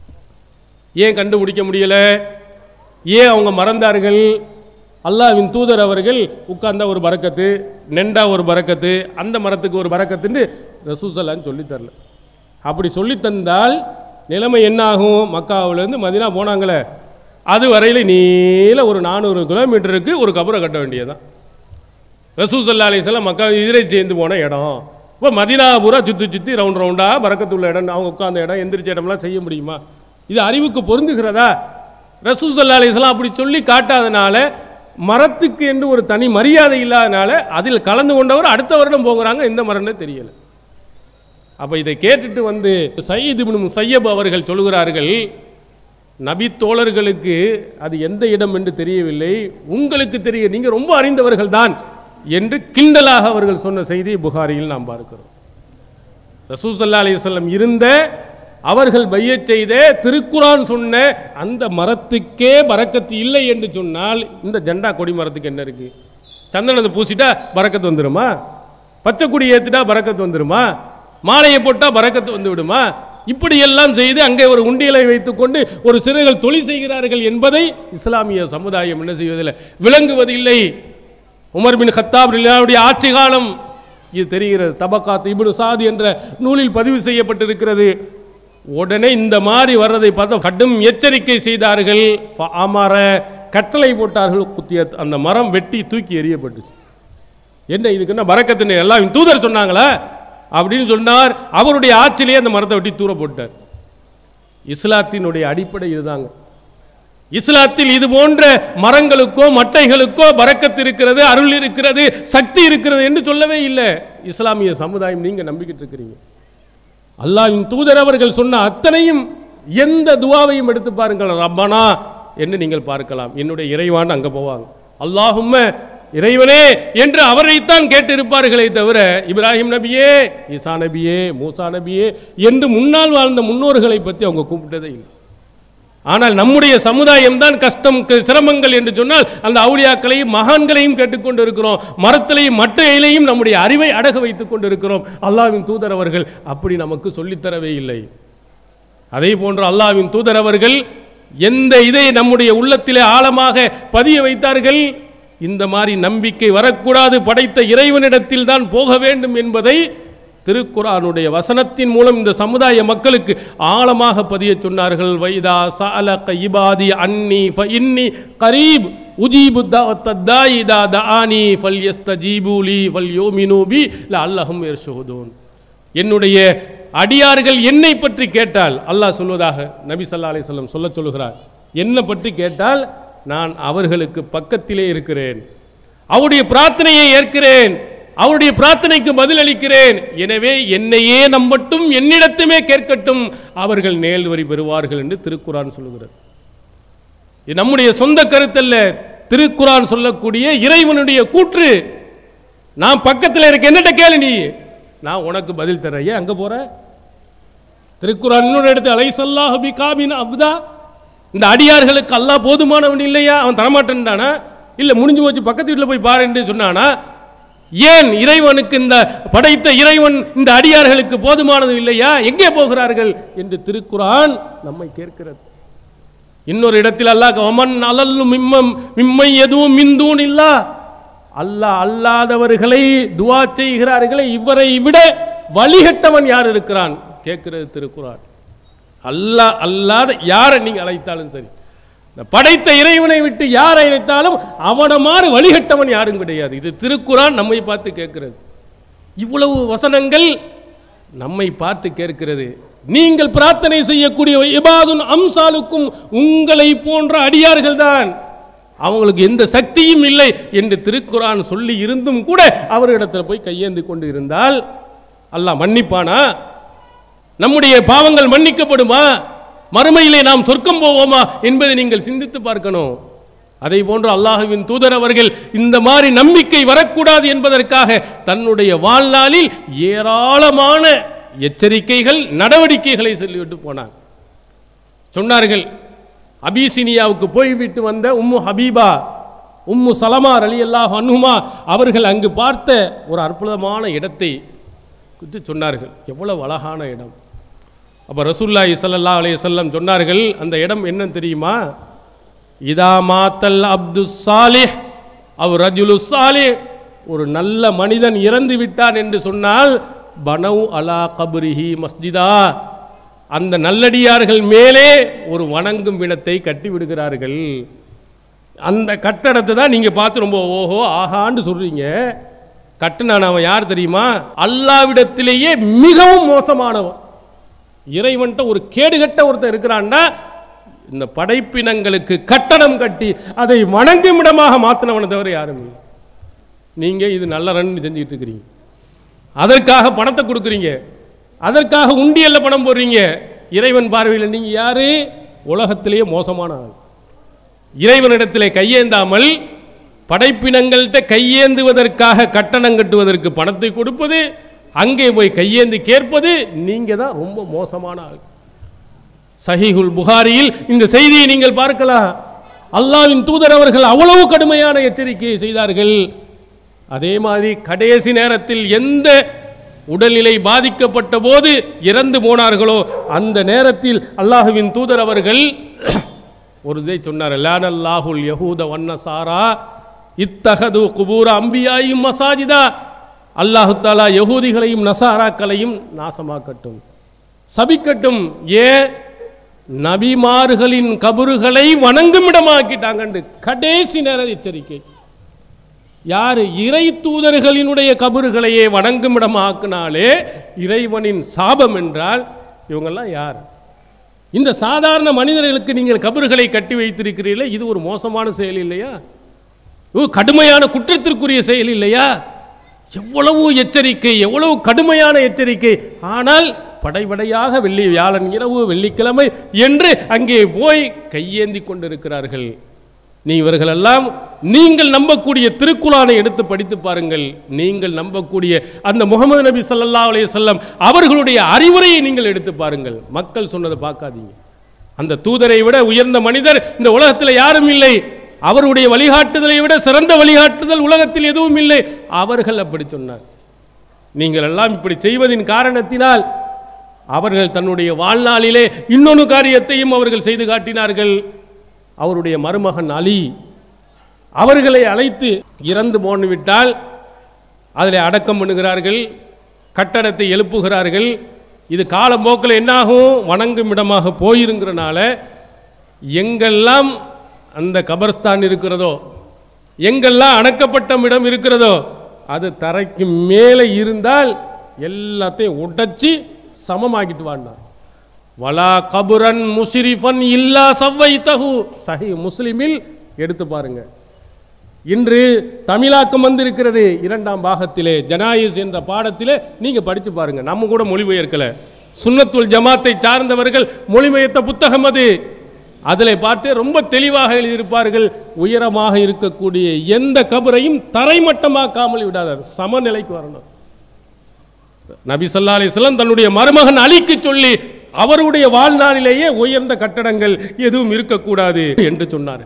ஏன் கண்டுபிடிக்க முடியல ஏன் அவங்க மறந்தார்கள் அல்லாஹ்வின் தூதர் அவர்கள் உட்கார்ந்தா ஒரு பரக்கத்து நெண்டா ஒரு பரக்கத்து அந்த மரத்துக்கு ஒரு பரக்கத்துன்னு ரசூசல்லான்னு சொல்லித் தரல அப்படி சொல்லித் தந்தால் நிலைமை என்ன ஆகும் மக்காவிலேருந்து மதினா போனாங்களே அது வரையில் நீல ஒரு நானூறு கிலோமீட்டருக்கு ஒரு கபரை கட்ட வேண்டியதுதான் ரசூசல்லா அலிஸ்லாம் மக்கா இதிரை சேர்ந்து போன இடம் இப்போ மதினா பூரா சுற்றி சுற்றி ரவுண்ட் ரவுண்டாக பறக்கத்துள்ள இடம் அவங்க உட்கார்ந்த இடம் எந்திரிச்ச இடம்லாம் செய்ய முடியுமா இது அறிவுக்கு பொருந்துகிறதா ரசூசல்லா அலிஸ்லாம் அப்படி சொல்லி காட்டாதனால மரத்துக்கு என்று ஒரு தனி மரியாதை இல்லாதனால அதில் கலந்து கொண்டவர் அடுத்த வருடம் போகிறாங்க எந்த மரம்னு தெரியல அப்போ இதை கேட்டுட்டு வந்து சயீத் இப்னு முசையப் அவர்கள் சொல்கிறார்கள் நபி தோழர்களுக்கு அது எந்த இடம் என்று தெரியவில்லை உங்களுக்கு தெரிய நீங்கள் ரொம்ப அறிந்தவர்கள் தான் என்று கிண்டலாக அவர்கள் சொன்ன செய்தி புகாரியில் நாம் பார்க்கிறோம் ரசூசல்லா அலிசல்லம் இருந்த அவர்கள் பையச் செய்த திருக்குரான் சொன்ன அந்த மரத்துக்கே பறக்கத்து இல்லை என்று சொன்னால் இந்த ஜெண்டா கொடி மரத்துக்கு என்ன இருக்கு சந்தனத்தை பூசிட்டா பறக்கத்து வந்துருமா பச்சை கொடி ஏத்துட்டா பறக்கத்து வந்துருமா மாலையை போட்டா பறக்கத்து வந்து விடுமா இப்படியெல்லாம் செய்து அங்கே ஒரு உண்டியலை வைத்துக்கொண்டு ஒரு சிறுகள் தொழில் செய்கிறார்கள் என்பதை இஸ்லாமிய சமுதாயம் என்ன செய்வதில்லை விளங்குவதில்லை உமர் பின் கத்தாப் ரலியல்லாஹுடைய ஆட்சி காலம் இது தெரிகிறது தபக்காத் இப்னு சாதி என்ற நூலில் பதிவு செய்யப்பட்டிருக்கிறது உடனே இந்த மாதிரி வர்றதை பார்த்து கடும் எச்சரிக்கை செய்தார்கள் அமர கட்டளை போட்டார்கள் குத்திய அந்த மரம் வெட்டி தூக்கி எறியப்பட்டுச்சு என்ன இதுக்கு என்ன பறக்கத்துன்னு எல்லாம் தூதர் சொன்னாங்களா அப்படின்னு சொன்னார் அவருடைய ஆட்சியிலேயே அந்த மரத்தை வெட்டி தூர போட்டார் இஸ்லாத்தினுடைய அடிப்படை இதுதாங்க இஸ்லாத்தில் இது போன்ற மரங்களுக்கோ மட்டைகளுக்கோ பறக்கத்து இருக்கிறது அருள் இருக்கிறது சக்தி இருக்கிறது என்று சொல்லவே இல்லை இஸ்லாமிய சமுதாயம் நீங்க நம்பிக்கிட்டு இருக்கிறீங்க அல்லாஹ்வின் தூதர் அவர்கள் சொன்ன அத்தனையும் எந்த துவாவையும் எடுத்து பாருங்கள் ரப்பனா என்று நீங்கள் பார்க்கலாம் என்னுடைய இறைவான் அங்க போவாங்க அல்லாஹும்ம இறைவனே என்று அவரைத்தான் கேட்டிருப்பார்களே தவிர இப்ராஹிம் நபியே ஈசா நபியே மூசா நபியே என்று முன்னால் வாழ்ந்த முன்னோர்களை பற்றி அவங்க கூப்பிட்டதே இல்லை ஆனால் நம்முடைய சமுதாயம் தான் கஷ்டம் க- சிரமங்கள் என்று சொன்னால் அந்த அவுளியாக்களையும் மகான்களையும் கேட்டுக்கொண்டு இருக்கிறோம் மரத்திலையும் மட்டையிலையும் நம்முடைய அறிவை அடக வைத்துக் கொண்டு இருக்கிறோம் அல்லாஹ்வின் தூதர் அவர்கள் அப்படி நமக்கு சொல்லித்தரவே இல்லை அதே போன்று அல்லாஹ்வின் தூதர் அவர்கள் எந்த இதை நம்முடைய உள்ளத்திலே ஆழமாக பதிய வைத்தார்கள் இந்த மாதிரி நம்பிக்கை வரக்கூடாது படைத்த இறைவனிடத்தில் தான் போக வேண்டும் என்பதை திருக்குரானுடைய வசனத்தின் மூலம் இந்த சமுதாய மக்களுக்கு ஆழமாக பதிய சொன்னார்கள் வைதா சாலக இபாதி அன்னி ஃப இன்னி கரீப் உஜீபு தாய் இதா தஆனி ஃபல் யஸ்தஜீபூலி ஃபல் யோமினூ பி லஅல்லஹும் யர்ஷுதூன் என்னுடைய அடியார்கள் என்னை பற்றி கேட்டால் அல்லாஹ் சொல்வதாக நபி ஸல்லல்லாஹு அலைஹி வஸல்லம் சொல்லச் சொல்கிறார் என்னை பற்றி கேட்டால் நான் அவர்களுக்கு பக்கத்திலே இருக்கிறேன் அவருடைய பிரார்த்தனையை ஏற்கிறேன் அவருடைய பிரார்த்தனைக்கு பதிலளிக்கிறேன் எனவே என்னையே நம்பட்டும் என்னிடத்துமே கேட்கட்டும் அவர்கள் நேல் வரி பெறுவார்கள் என்று திருக்குரான் சொல்லுகிறது இது நம்முடைய சொந்த கருத்தல்ல திருக்குரான் சொல்லக்கூடிய இறைவனுடைய கூற்று நான் பக்கத்தில் இருக்க என்னட்ட கேளு நீ நான் உனக்கு பதில் தரேன் ஏன் அங்கே போற திருக்குறான் இன்னொரு இடத்து அலைசல்லாஹ் பி காபின் அப்தா இந்த அடியார்களுக்கு அல்லாஹ் போதுமானவன் இல்லையா அவன் தரமாட்டேன்டானா இல்லை முடிஞ்சு போச்சு பக்கத்து வீட்டில் போய் பாருன்னு சொன்னானா ஏன் இறைவனுக்கு இந்த படைத்த இறைவன் இந்த அடியார்களுக்கு போதுமானது இல்லையா எங்கே போகிறார்கள் என்று திருக்குரான் நம்மை கேட்கிறது இன்னொரு இடத்தில் அல்லாஹ் ஒமன் அலல்லு மிம்மம் மிம்மை எதுவும் மிந்தூன் இல்லா அல்லாஹ் அல்லாதவர்களை துவா செய்கிறார்களே இவரை விட வழிகட்டவன் யார் இருக்கிறான் கேட்கிறது திருக்குறான் அல்லாஹ் அல்லாத யாரை நீங்கள் அழைத்தாலும் சரி இந்த படைத்த இறைவனை விட்டு யார் அழைத்தாலும் அவனை மாறு வழிகட்டவன் யாரும் கிடையாது இது திருக்குறான் நம்மை பார்த்து கேட்கிறது இவ்வளவு வசனங்கள் நம்மை பார்த்து கேட்கிறது நீங்கள் பிரார்த்தனை செய்யக்கூடிய இபாதுன் அம்சாலுக்கும் உங்களை போன்ற அடியார்கள் தான் அவங்களுக்கு எந்த சக்தியும் இல்லை என்று திருக்குரான் சொல்லி இருந்தும் கூட அவரிடத்தில் போய் கையேந்தி கொண்டு இருந்தால் அல்லாஹ் மன்னிப்பானா நம்முடைய பாவங்கள் மன்னிக்கப்படுமா மறுமையிலே நாம் சொர்க்கம் போவோமா என்பதை நீங்கள் சிந்தித்து பார்க்கணும் அதை போன்று அல்லாஹுவின் தூதர் அவர்கள் இந்த மாதிரி நம்பிக்கை வரக்கூடாது என்பதற்காக தன்னுடைய வாழ்நாளில் ஏராளமான எச்சரிக்கைகள் நடவடிக்கைகளை சொல்லிவிட்டு போனாங்க சொன்னார்கள் அபிசினியாவுக்கு போய்விட்டு வந்த உம்மு ஹபீபா உம்மு சலமா அலி அல்லாஹ் அன்ஹுமா அவர்கள் அங்கு பார்த்த ஒரு அற்புதமான இடத்தை குறித்து சொன்னார்கள் எவ்வளவு அழகான இடம் அப்போ ரசூல்லாஹி ஸல்லல்லாஹு அலைஹி வஸல்லம் சொன்னார்கள் அந்த இடம் என்னன்னு தெரியுமா இதா மாத்தல் அப்து சாலிஹ் அவ் ரஜுலு சாலிஹ் ஒரு நல்ல மனிதன் இறந்து விட்டான் என்று சொன்னால் பனவ் அலா கபரிஹி மஸ்ஜிதா அந்த நல்லடியார்கள் மேலே ஒரு வணங்கும் இடத்தை கட்டி விடுகிறார்கள் அந்த கட்டடத்தை தான் நீங்கள் பார்த்து ரொம்ப ஓஹோ ஆஹான்னு சொல்றீங்க கட்டுனான் அவன் யார் தெரியுமா அல்லாவிடத்திலேயே மிகவும் மோசமானவன் இறைவன்ட்ட ஒரு கேடுகட்ட ஒருத்தன் இருக்கிறான்னா இந்த படைப்பினங்களுக்கு கட்டடம் கட்டி அதை வணங்கும் இடமாக மாற்றினவனை தவிர யாரும் இல்லை நீங்கள் இது நல்ல ரன் செஞ்சுக்கிட்டு இருக்கிறீங்க அதற்காக பணத்தை கொடுக்குறீங்க அதற்காக உண்டியல்ல பணம் போடுறீங்க இறைவன் பார்வையில் நீங்கள் யாரு உலகத்திலேயே மோசமான ஆள் இறைவனிடத்திலே கையேந்தாமல் படைப்பினங்கள்கிட்ட கையேந்துவதற்காக கட்டணம் கட்டுவதற்கு பணத்தை கொடுப்பது அங்கே போய் கையேந்தி கேட்பது நீங்க தான் ரொம்ப மோசமான ஆள் சஹீஹுல் புகாரியில் இந்த செய்தியை நீங்கள் பார்க்கலாம் அல்லாஹ்வின் தூதர் அவர்கள் அவ்வளவு கடுமையான எச்சரிக்கையை செய்தார்கள் அதே மாதிரி கடைசி நேரத்தில் எந்த உடல்நிலை பாதிக்கப்பட்ட போது இறந்து போனார்களோ அந்த நேரத்தில் அல்லாஹுவின் தூதர் அவர்கள் ஒரு இதை சொன்னார் லானல்லாஹுல் யஹூத வன்னசாரா இத்தகது குபூர அம்பியாயும் மசாஜிதா அல்லாஹு தாலா யகூதிகளையும் நசாராக்களையும் நாசமாக்கட்டும் சபிக்கட்டும் ஏன் நபிமார்களின் கபறுகளை வணங்கும் இடமாக்கிட்டாங்கண்டு கடைசி நேர எச்சரிக்கை யார் இறை தூதர்களினுடைய கபறுகளையே வணங்கும் இடமாக்கினாலே இறைவனின் சாபம் என்றால் இவங்கெல்லாம் யார் இந்த சாதாரண மனிதர்களுக்கு நீங்கள் கபறுகளை கட்டி வைத்திருக்கிறீர்களே இது ஒரு மோசமான செயல் இல்லையா இது கடுமையான குற்றத்திற்குரிய செயல் இல்லையா எவ்வளவு எச்சரிக்கை எவ்வளவு கடுமையான எச்சரிக்கை ஆனால் படைபடையாக வெள்ளி வியாழன் இரவு வெள்ளிக்கிழமை என்று அங்கே போய் கையேந்தி கொண்டிருக்கிறார்கள் நீ இவர்களெல்லாம் நீங்கள் நம்பக்கூடிய திருக்குறானை எடுத்து படித்து பாருங்கள் நீங்கள் நம்பக்கூடிய அந்த முகமது நபி ஸல்லல்லாஹு அலைஹி வஸல்லம் அவர்களுடைய அறிவுரையை நீங்கள் எடுத்து பாருங்கள் மக்கள் சொன்னதை பார்க்காதீங்க அந்த தூதரை விட உயர்ந்த மனிதர் இந்த உலகத்தில் யாரும் இல்லை அவருடைய வழிகாட்டுதலை விட சிறந்த வழிகாட்டுதல் உலகத்தில் எதுவும் இல்லை அவர்கள் அப்படி சொன்னார் நீங்கள் எல்லாம் இப்படி செய்வதின் காரணத்தினால் அவர்கள் தன்னுடைய வாழ்நாளிலே இன்னொரு காரியத்தையும் அவர்கள் செய்து காட்டினார்கள் அவருடைய மருமகன் அலி அவர்களை அழைத்து இறந்து போன்விட்டால் அதில் அடக்கம் பண்ணுகிறார்கள் கட்டடத்தை எழுப்புகிறார்கள் இது காலப்போக்கில் என்னாகும் வணங்கும் இடமாக போயிருங்கிறனால எங்கெல்லாம் அந்த கபர்ஸ்தான் இருக்கிறதோ எங்கெல்லாம் அடக்கப்பட்ட இடம் இருக்கிறதோ அது தரைக்கு மேலே இருந்தால் எல்லாத்தையும் உடைச்சி சமமாக்கிட்டு வாண்டார் வலா கபுரன் முஷிரிஃபன் இல்லா சவ்வை தகு சஹி முஸ்லிமில் எடுத்து பாருங்க இன்று தமிழாக்கம் வந்திருக்கிறது இரண்டாம் பாகத்திலே ஜனாயிஸ் என்ற பாடத்திலே நீங்க படிச்சு பாருங்க நம்ம கூட மொழிபெயர்க்கல சுன்னத்துல் ஜமாத்தை சார்ந்தவர்கள் மொழிபெயர்த்த புத்தகம் அது அதில் பார்த்து ரொம்ப தெளிவாக எழுதியிருப்பார்கள் உயரமாக இருக்கக்கூடிய எந்த கபரையும் தரைமட்டமாக்காமல் விடாதார் சமநிலைக்கு வரணும் நபி ஸல்லல்லாஹு அலைஹி வஸல்லம் தன்னுடைய மருமகன் அலிக்கு சொல்லி அவருடைய வாழ்நாளிலேயே உயர்ந்த கட்டடங்கள் எதுவும் இருக்கக்கூடாது என்று சொன்னார்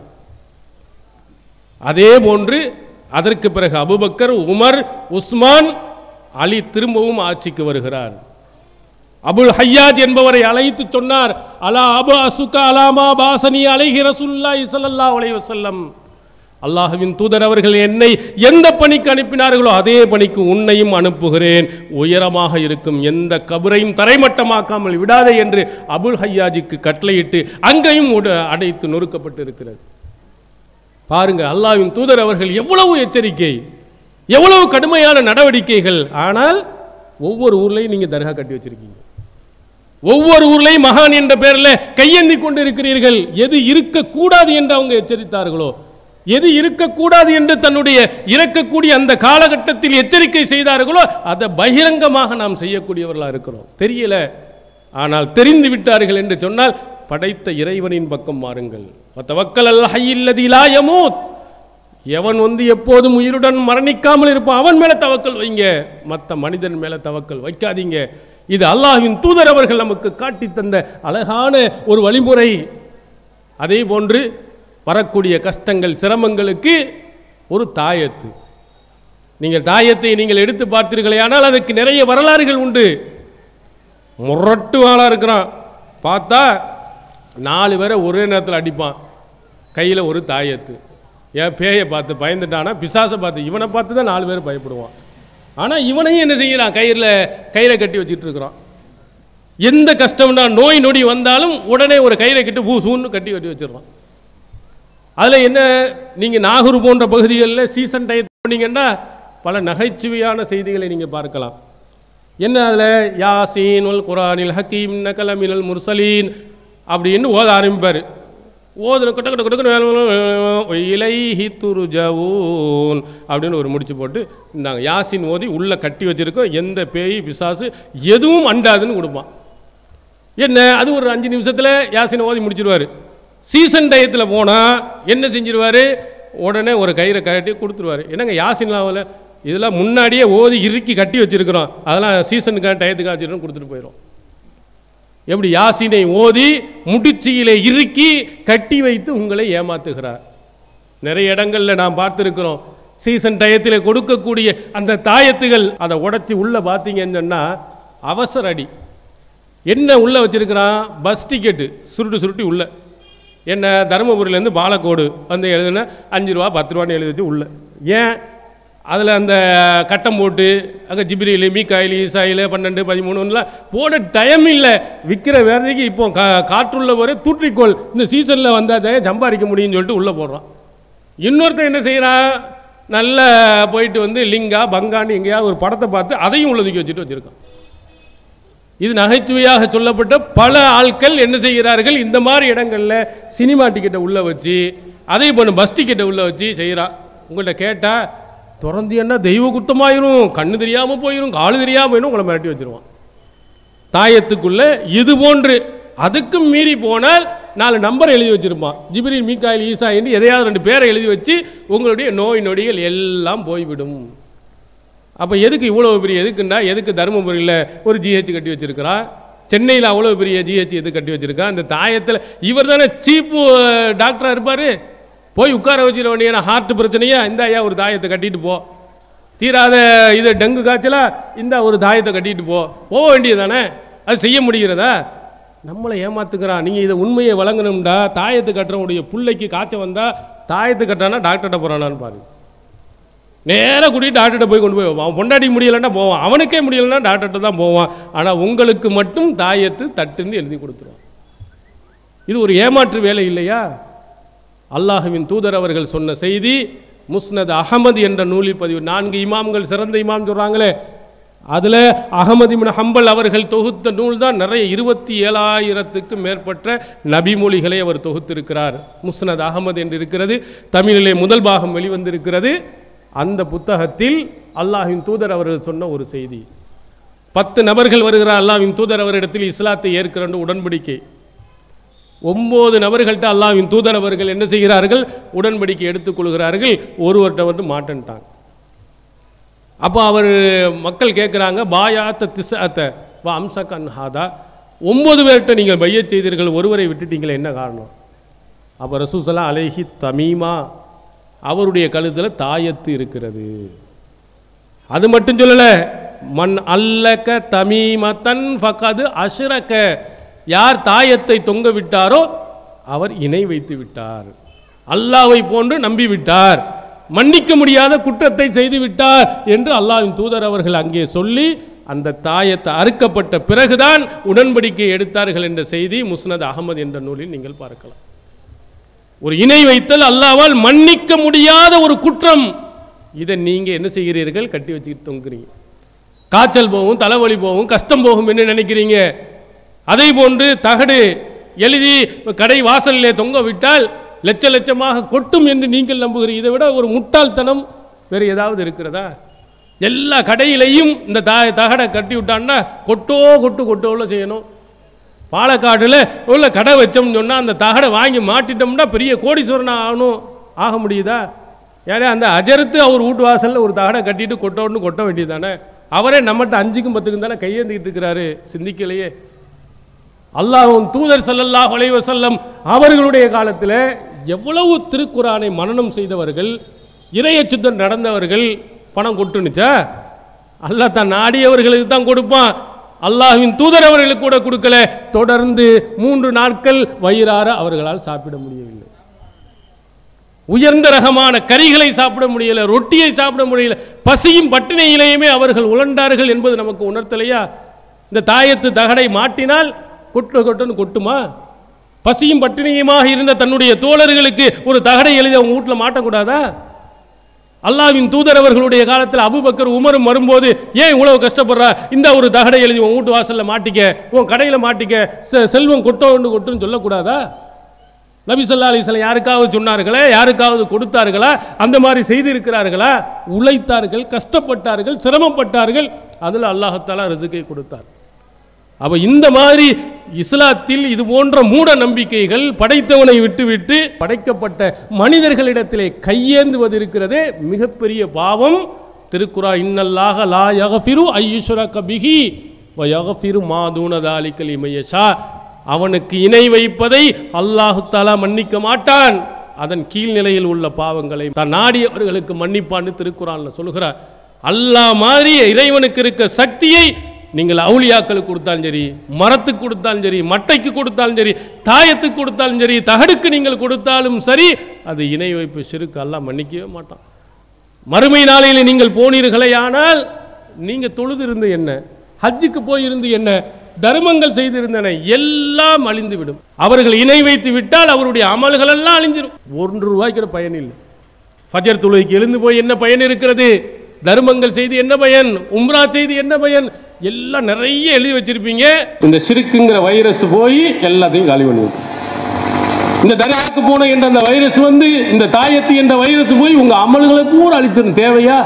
அதே போன்று அதற்கு பிறகு அபுபக்கர் உமர் உஸ்மான் அலி திரும்பவும் ஆட்சிக்கு வருகிறார் அபுல் ஹய்யாஜ் என்பவரை அழைத்து சொன்னார் அலா அபு அசுகா அலாமா பாசனி அலைஹி ரசூலுல்லாஹி ஸல்லல்லாஹு அலைஹி வஸல்லம் அல்லாஹ்வின் தூதர் அவர்கள் என்னை எந்த பணிக்கு அனுப்பினார்களோ அதே பணிக்கு உன்னையும் அனுப்புகிறேன் உயரமாக இருக்கும் எந்த கபரையும் தரைமட்டமாக்காமல் விடாதே என்று அபுல் ஹய்யாஜுக்கு கட்டளையிட்டு அங்கேயும் உட- அடைத்து நொறுக்கப்பட்டு இருக்கிறது பாருங்க அல்லாஹ்வின் தூதர் அவர்கள் எவ்வளவு எச்சரிக்கை எவ்வளவு கடுமையான நடவடிக்கைகள் ஆனால் ஒவ்வொரு ஊர்லயும் நீங்க தர்கா கட்டி வச்சிருக்கீங்க ஒவ்வொரு ஊர்லயும் மகான் என்ற பெயரில் கையேந்தி கொண்டு இருக்கிறீர்கள் எது இருக்கக்கூடாது என்று அவங்க எச்சரித்தார்களோ எது இருக்கக்கூடாது என்று தன்னுடைய இறக்கக்கூடிய அந்த காலகட்டத்தில் எச்சரிக்கை செய்தார்களோ அதை பகிரங்கமாக நாம் செய்யக்கூடியவர்களாக இருக்கிறோம் தெரியல ஆனால் தெரிந்து விட்டார்கள் என்று சொன்னால் படைத்த இறைவனின் பக்கம் மாறுங்கள் தவக்கல் அல்ல ஹையில்லதி லா யமூத் எவன் வந்து எப்போதும் உயிருடன் மரணிக்காமல் இருப்பான் அவன் மேல தவக்கல் வைங்க மற்ற மனிதன் மேல தவக்கல் வைக்காதீங்க இது அல்லாஹ்வின் தூதர் அவர்கள் நமக்கு காட்டி தந்த அழகான ஒரு வழிமுறை அதே போன்று வரக்கூடிய கஷ்டங்கள் சிரமங்களுக்கு ஒரு தாயத்து நீங்கள் தாயத்தை நீங்கள் எடுத்து பார்த்தீர்களே ஆனால் அதுக்கு நிறைய வரலாறுகள் உண்டு முரட்டு ஆளாக இருக்கிறான் பார்த்தா நாலு பேரை ஒரே நேரத்தில் அடிப்பான் கையில் ஒரு தாயத்து ஏன் பேயை பார்த்து பயந்துட்டானா பிசாசை பார்த்து இவனை பார்த்து தான் நாலு பேர் பயப்படுவான் ஆனால் இவனையும் என்ன செய்கிறான் கையில் கையில் கட்டி வச்சுட்டு இருக்கிறான் எந்த கஷ்டம்னா நோய் நொடி வந்தாலும் உடனே ஒரு கையில் கட்டி பூசூன்னு கட்டி கட்டி வச்சிடுறான் அதில் என்ன நீங்கள் நாகூர் போன்ற பகுதிகளில் சீசன் டயத் போனீங்கன்னா பல நகைச்சுவையான செய்திகளை நீங்கள் பார்க்கலாம் என்ன அதில் யாசீன் உல் குரானில் ஹக்கீம் நகலமினல் முர்சலீன் அப்படின்னு ஓத ஆரம்பிப்பார் ஓதுன கொட்ட கொட்ட கொட்ட இலைஹி துருஜவூன் அப்படின்னு ஒரு முடிச்சு போட்டு இந்தாங்க யாசின் ஓதி உள்ளே கட்டி வச்சிருக்கோம் எந்த பேய் பிசாசு எதுவும் அண்டாதுன்னு கொடுப்பான் என்ன அது ஒரு அஞ்சு நிமிஷத்தில் யாசினை ஓதி முடிச்சிருவார் சீசன் டயத்தில் போனால் என்ன செஞ்சிருவார் உடனே ஒரு கயிறை கட்டி கொடுத்துருவாரு என்னங்க யாசின்லாவில் இதெல்லாம் முன்னாடியே ஓதி இறுக்கி கட்டி வச்சிருக்கிறோம் அதெல்லாம் சீசனுக்காக டயத்துக்காக வச்சிருக்கோம் கொடுத்துட்டு போயிடும் எப்படி யாசினை ஓதி முடிச்சியிலே இறுக்கி கட்டி வைத்து உங்களை ஏமாத்துகிறார் நிறைய இடங்களில் நாம் பார்த்துருக்கிறோம் சீசன் டயத்தில் கொடுக்கக்கூடிய அந்த தாயத்துகள் அதை உடைச்சி உள்ளே பார்த்தீங்கன்னு சொன்னால் அவசர அடி என்ன உள்ளே வச்சிருக்கிறான் பஸ் டிக்கெட்டு சுருட்டு சுருட்டி உள்ள என்ன தருமபுரியிலேருந்து பாலக்கோடு வந்து எழுதுனா அஞ்சு ரூபா பத்து ரூபான்னு எழுதி வச்சு உள்ள ஏன் அதில் அந்த கட்டம் போட்டு அங்கே ஜிப்ரியில் மீக்காயில் ஈசாயில் பன்னெண்டு பதிமூணுலாம் போட டைம் இல்லை விற்கிற வேலைக்கு இப்போ கா காற்றுள்ள வரை தூற்றிக்கோள் இந்த சீசனில் வந்தால் தான் சம்பாதிக்க முடியும்னு சொல்லிட்டு உள்ளே போடுறான் இன்னொருத்தன் என்ன செய்கிறான் நல்லா போயிட்டு வந்து லிங்கா பங்கான்னு எங்கேயாவது ஒரு படத்தை பார்த்து அதையும் உள்ள தூக்கி வச்சுட்டு வச்சுருக்கான் இது நகைச்சுவையாக சொல்லப்பட்ட பல ஆட்கள் என்ன செய்கிறார்கள் இந்த மாதிரி இடங்களில் சினிமா டிக்கெட்டை உள்ளே வச்சு அதே பண்ணு பஸ் டிக்கெட்டை உள்ளே வச்சு செய்கிறா உங்கள்கிட்ட கேட்டால் திறந்தியன்னா தெய்வ குத்தமாயிரும் கண்ணு தெரியாமல் போயிடும் காலு தெரியாமல் போயிடும் உங்களை மிரட்டி வச்சிருவான் தாயத்துக்குள்ள இது போன்று அதுக்கும் மீறி போனால் நாலு நம்பர் எழுதி வச்சிருப்பான் ஜிப்ரீல் மீக்காயில் ஈசா என்று எதையாவது ரெண்டு பேரை எழுதி வச்சு உங்களுடைய நோய் நொடிகள் எல்லாம் போய்விடும் அப்போ எதுக்கு இவ்வளோ பெரிய எதுக்குன்னா எதுக்கு தருமபுரியில் ஒரு ஜிஹெச் கட்டி வச்சிருக்கிறான் சென்னையில் அவ்வளோ பெரிய ஜிஹெச் எது கட்டி வச்சிருக்கான் அந்த தாயத்தில் இவர் தானே சீப்பு டாக்டராக இருப்பார் போய் உட்கார வச்சிட வேண்டிய ஹார்ட் பிரச்சனையா இந்த ஐயா ஒரு தாயத்தை கட்டிட்டு போ தீராத இது டெங்கு காய்ச்சலா இந்த ஒரு தாயத்தை கட்டிட்டு போ போக வேண்டியது தானே அது செய்ய முடிகிறதா நம்மளை ஏமாத்துக்கிறான் நீங்கள் இதை உண்மையை வழங்கணும்டா தாயத்து கட்டுறவனுடைய பிள்ளைக்கு காய்ச்சல் வந்தால் தாயத்து கட்டானா டாக்டர்கிட்ட போகிறானான்னு பாருங்க நேராக கூட்டிட்டு டாக்டர்கிட்ட போய் கொண்டு போய் வைப்பான். அவன் பொண்டாடி முடியலைன்னா போவான் அவனுக்கே முடியலைன்னா டாக்டர்கிட்ட தான் போவான் ஆனால் உங்களுக்கு மட்டும் தாயத்து தட்டுன்னு எழுதி கொடுத்துருவான் இது ஒரு ஏமாற்று வேலை இல்லையா அல்லாஹுவின் தூதர் அவர்கள் சொன்ன செய்தி முஸ்னத் அகமது என்ற நூலில் பதிவு நான்கு இமாம்கள் சிறந்த இமாம் சொல்கிறாங்களே அதில் அகமது இப்னு ஹம்பல் அவர்கள் தொகுத்த நூல் தான் நிறைய இருபத்தி ஏழாயிரத்துக்கும் மேற்பட்ட நபிமொழிகளை அவர் தொகுத்திருக்கிறார் முஸ்னத் அகமது என்று இருக்கிறது தமிழிலே முதல் பாகம் வெளிவந்திருக்கிறது அந்த புத்தகத்தில் அல்லாஹ்வின் தூதர் அவர்கள் சொன்ன ஒரு செய்தி பத்து நபர்கள் வருகிறார் அல்லாஹ்வின் தூதர் அவரிடத்தில் இஸ்லாத்தை ஏற்கிறன்னு உடன்படிக்கை ஒன்பது நபர்கள்ட்ட அல்லாஹ்வின் தூதர் அவர்கள் என்ன செய்கிறார்கள் உடன்படிக்கை எடுத்துக்கொள்கிறார்கள் ஒருவர்கிட்ட வந்து மாட்டேன்ட்டாங்க அப்போ அவர் மக்கள் கேட்குறாங்க பாயாத்த திசாத்த வா அம்சக்கன் ஹாதா ஒன்பது பேர்கிட்ட நீங்கள் பைய செய்தீர்கள் ஒருவரை விட்டுட்டீங்களே என்ன காரணம் அப்போ ரசூசலா அலைஹி தமீமா அவருடைய கழுத்தில் தாயத்து இருக்கிறது அது மட்டும் சொல்லலை மண் அல்லக்க தமீமத்தன் ஃபகது அஷ்ரக்க யார் தாயத்தை தொங்க விட்டாரோ அவர் இணை வைத்து விட்டார் அல்லாவை போன்று நம்பி விட்டார் மன்னிக்க முடியாத குற்றத்தை செய்து விட்டார் என்று அல்லாஹ்வின் தூதர் அவர்கள் அங்கே சொல்லி அந்த தாயத்தை அறுக்கப்பட்ட பிறகுதான் உடன்படிக்கை எடுத்தார்கள் என்ற செய்தி முஸ்னத் அகமது என்ற நூலில் நீங்கள் பார்க்கலாம் ஒரு இணை வைத்தல் அல்லாவால் மன்னிக்க முடியாத ஒரு குற்றம் இதை நீங்க என்ன செய்கிறீர்கள் கட்டி வச்சுக்கிட்டு தொங்குறீங்க காய்ச்சல் போகும் தலைவலி போகும் கஷ்டம் போகும் என்று நினைக்கிறீங்க அதே போன்று தகடு எழுதி கடை வாசலிலே தொங்க விட்டால் லட்ச லட்சமாக கொட்டும் என்று நீங்கள் நம்புகிறீங்க இதை விட ஒரு முட்டாள்தனம் வேறு ஏதாவது இருக்கிறதா எல்லா கடையிலையும் இந்த த தகடை கட்டி விட்டான்னா கொட்டோ கொட்டு கொட்டோல செய்யணும் பாலக்காட்டில் உள்ள கடை வச்சோம்னு சொன்னால் அந்த தகடை வாங்கி மாட்டிட்டோம்னா பெரிய கோடீஸ்வரன் ஆகணும் ஆக முடியுதா ஏன்னா அந்த அஜரத்து அவர் வீட்டு வாசலில் ஒரு தகடை கட்டிட்டு கொட்டோன்னு கொட்ட வேண்டியது தானே அவரே நம்மகிட்ட அஞ்சுக்கும் பத்துக்கும் தானே கையேந்திக்கிட்டு இருக்கிறாரு சிந்திக்கலையே அல்லாஹ்வும் தூதர் ஸல்லல்லாஹு அலைஹி வஸல்லம் அவர்களுடைய காலத்தில் எவ்வளவு திருக்குரானை மனனம் செய்தவர்கள் இறையச்சுத்தம் நடந்தவர்கள் பணம் கொட்டுனுச்சா அல்லாஹ் தான் நாடியவர்களுக்கு தான் கொடுப்பான் அல்லாஹ்வின் தூதர் அவர்களுக்கு கூட கொடுக்கல தொடர்ந்து மூன்று நாட்கள் வயிறார அவர்களால் சாப்பிட முடியவில்லை உயர்ந்த ரகமான கறிகளை சாப்பிட முடியல ரொட்டியை சாப்பிட முடியல பசியும் பட்டினியிலேயுமே அவர்கள் உழண்டார்கள் என்பது நமக்கு உணர்த்தலையா இந்த தாயத்து தகடை மாட்டினால் கொட்டு கொட்டுன்னு கொட்டுமா பசியும் பட்டினியுமாக இருந்த தன்னுடைய தோழர்களுக்கு ஒரு தகடை எழுதி அவங்க வீட்டில் மாட்டக்கூடாதா அல்லாவின் தூதர் அவர்களுடைய காலத்தில் அபுபக்கர் உமரும் வரும்போது ஏன் இவ்வளவு கஷ்டப்படுறா இந்த ஒரு தகடை எழுதி உன் வீட்டு வாசல்ல மாட்டிக்க உன் கடையில் மாட்டிக்க செ- செல்வம் கொட்டோண்டு கொட்டுன்னு சொல்லக்கூடாதா நபி ஸல்லல்லாஹு அலைஹி வஸல்லம் யாருக்காவது சொன்னார்களா யாருக்காவது கொடுத்தார்களா அந்த மாதிரி செய்திருக்கிறார்களா உழைத்தார்கள் கஷ்டப்பட்டார்கள் சிரமப்பட்டார்கள் அதில் அல்லாஹத்தாலா ரிசுக்கை கொடுத்தார் அப்ப இந்த மாதிரி இஸ்லாத்தில் இது போன்ற மூட நம்பிக்கைகள் படைத்தவனை விட்டுவிட்டு படைக்கப்பட்ட மனிதர்களிடத்திலே கையேந்துவது இருக்கிறதே மிகப்பெரிய பாவம் திருக்குறா இன்னல்லாக லா யகஃபிரு ஐயுஷ்ரக பிஹி வ யகஃபிரு மாதூன தாலிக்கல் இமையஷா அவனுக்கு இணை வைப்பதை அல்லாஹு தாலா மன்னிக்க மாட்டான் அதன் கீழ்நிலையில் உள்ள பாவங்களை தான் நாடியவர்களுக்கு மன்னிப்பான்னு திருக்குறான்ல சொல்லுகிறார் அல்லாஹ் மாதிரி இறைவனுக்கு இருக்க சக்தியை நீங்கள் அவுளியாக்களுக்கு கொடுத்தாலும் சரி மரத்துக்கு கொடுத்தாலும் சரி மட்டைக்கு கொடுத்தாலும் சரி தாயத்துக்கு கொடுத்தாலும் சரி தகடுக்கு நீங்கள் கொடுத்தாலும் சரி அது இணை வைப்பு சிறுக்கு அல்லாஹ் மன்னிக்கவே மாட்டான் மறுமை நாளையில் நீங்கள் போனீர்களே ஆனால் நீங்கள் தொழுது இருந்து என்ன ஹஜ்ஜுக்கு போயிருந்து என்ன தர்மங்கள் செய்திருந்தன எல்லாம் அழிந்து விடும் அவர்கள் இணை வைத்து விட்டால் அவருடைய அமல்கள் எல்லாம் அழிஞ்சிடும் ஒன்று ரூபாய்க்கு கூட பயன் இல்லை ஃபஜர் தொழுகைக்கு எழுந்து போய் என்ன பயன் இருக்கிறது தர்மங்கள் செய்து என்ன பயன் உம்ரா செய்து என்ன பயன் எல்லாம் நிறைய எழுதி வச்சிருப்பீங்க இந்த சிறுக்குங்கிற வைரஸ் போய் எல்லாத்தையும் காலி பண்ணி விட்டு இந்த தர்காவுக்கு போன என்ற அந்த வைரஸ் வந்து இந்த தாயத்து என்ற வைரஸ் போய் உங்க அமல்களை பூரா அழிச்சிடும் தேவையா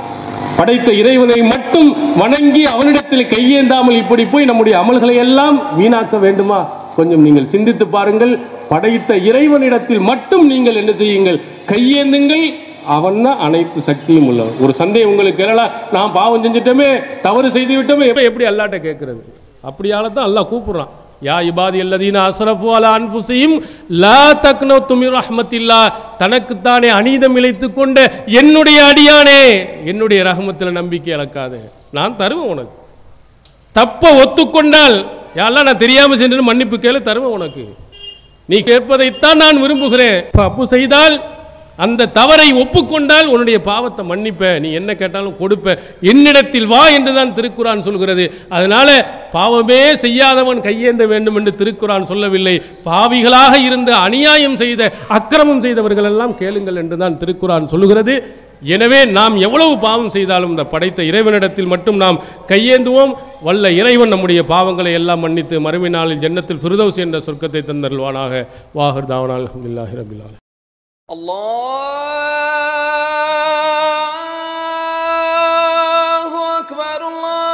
படைத்த இறைவனை மட்டும் வணங்கி அவனிடத்தில் கையேந்தாமல் இப்படி போய் நம்முடைய அமல்களை எல்லாம் வீணாக்க வேண்டுமா கொஞ்சம் நீங்கள் சிந்தித்து பாருங்கள் படைத்த இறைவனிடத்தில் மட்டும் நீங்கள் என்ன செய்யுங்கள் கையேந்துங்கள் அவன் தான் அனைத்து சக்தியும் உள்ளவன் ஒரு சந்தேகம் உங்களுக்கு எழலாம் நான் பாவம் செஞ்சுட்டோமே தவறு செய்து விட்டோமே எப்ப எப்படி அல்லாட்ட கேட்கறது அப்படியால தான் அல்லாஹ் கூப்பிடுறான் யா இபாதி அல்லதீன அஸ்ரஃபு அலா அன்ஃபுஸிஹிம் லா தக்னத்து மின் ரஹ்மத்தில்லா தனக்குத்தானே அநீதம் இழைத்துக் கொண்ட என்னுடைய அடியானே என்னுடைய ரஹமத்தில் நம்பிக்கை இழக்காதே நான் தருவேன் உனக்கு தப்ப ஒத்துக்கொண்டால் யாரெல்லாம் நான் தெரியாம சென்று மன்னிப்பு கேளு தருவேன் உனக்கு நீ கேட்பதைத்தான் நான் விரும்புகிறேன் தப்பு செய்தால் அந்த தவறை ஒப்புக்கொண்டால் உன்னுடைய பாவத்தை மன்னிப்ப நீ என்ன கேட்டாலும் கொடுப்ப என்னிடத்தில் வா என்றுதான் திருக்குரான் சொல்கிறது அதனால பாவமே செய்யாதவன் கையேந்த வேண்டும் என்று திருக்குரான் சொல்லவில்லை பாவிகளாக இருந்து அநியாயம் செய்த அக்கிரமம் செய்தவர்கள் எல்லாம் கேளுங்கள் என்றுதான் திருக்குரான் சொல்லுகிறது எனவே நாம் எவ்வளவு பாவம் செய்தாலும் இந்த படைத்த இறைவனிடத்தில் மட்டும் நாம் கையேந்துவோம் வல்ல இறைவன் நம்முடைய பாவங்களை எல்லாம் மன்னித்து மறுமை நாளில் ஜன்னத்தில் ஃபிர்தௌஸ் என்ற சொர்க்கத்தை தந்தருள்வானாக வாஹர் தாவனால் அல்ஹம்துலில்லாஹி ரபில் ஆலமீன். الله أكبر الله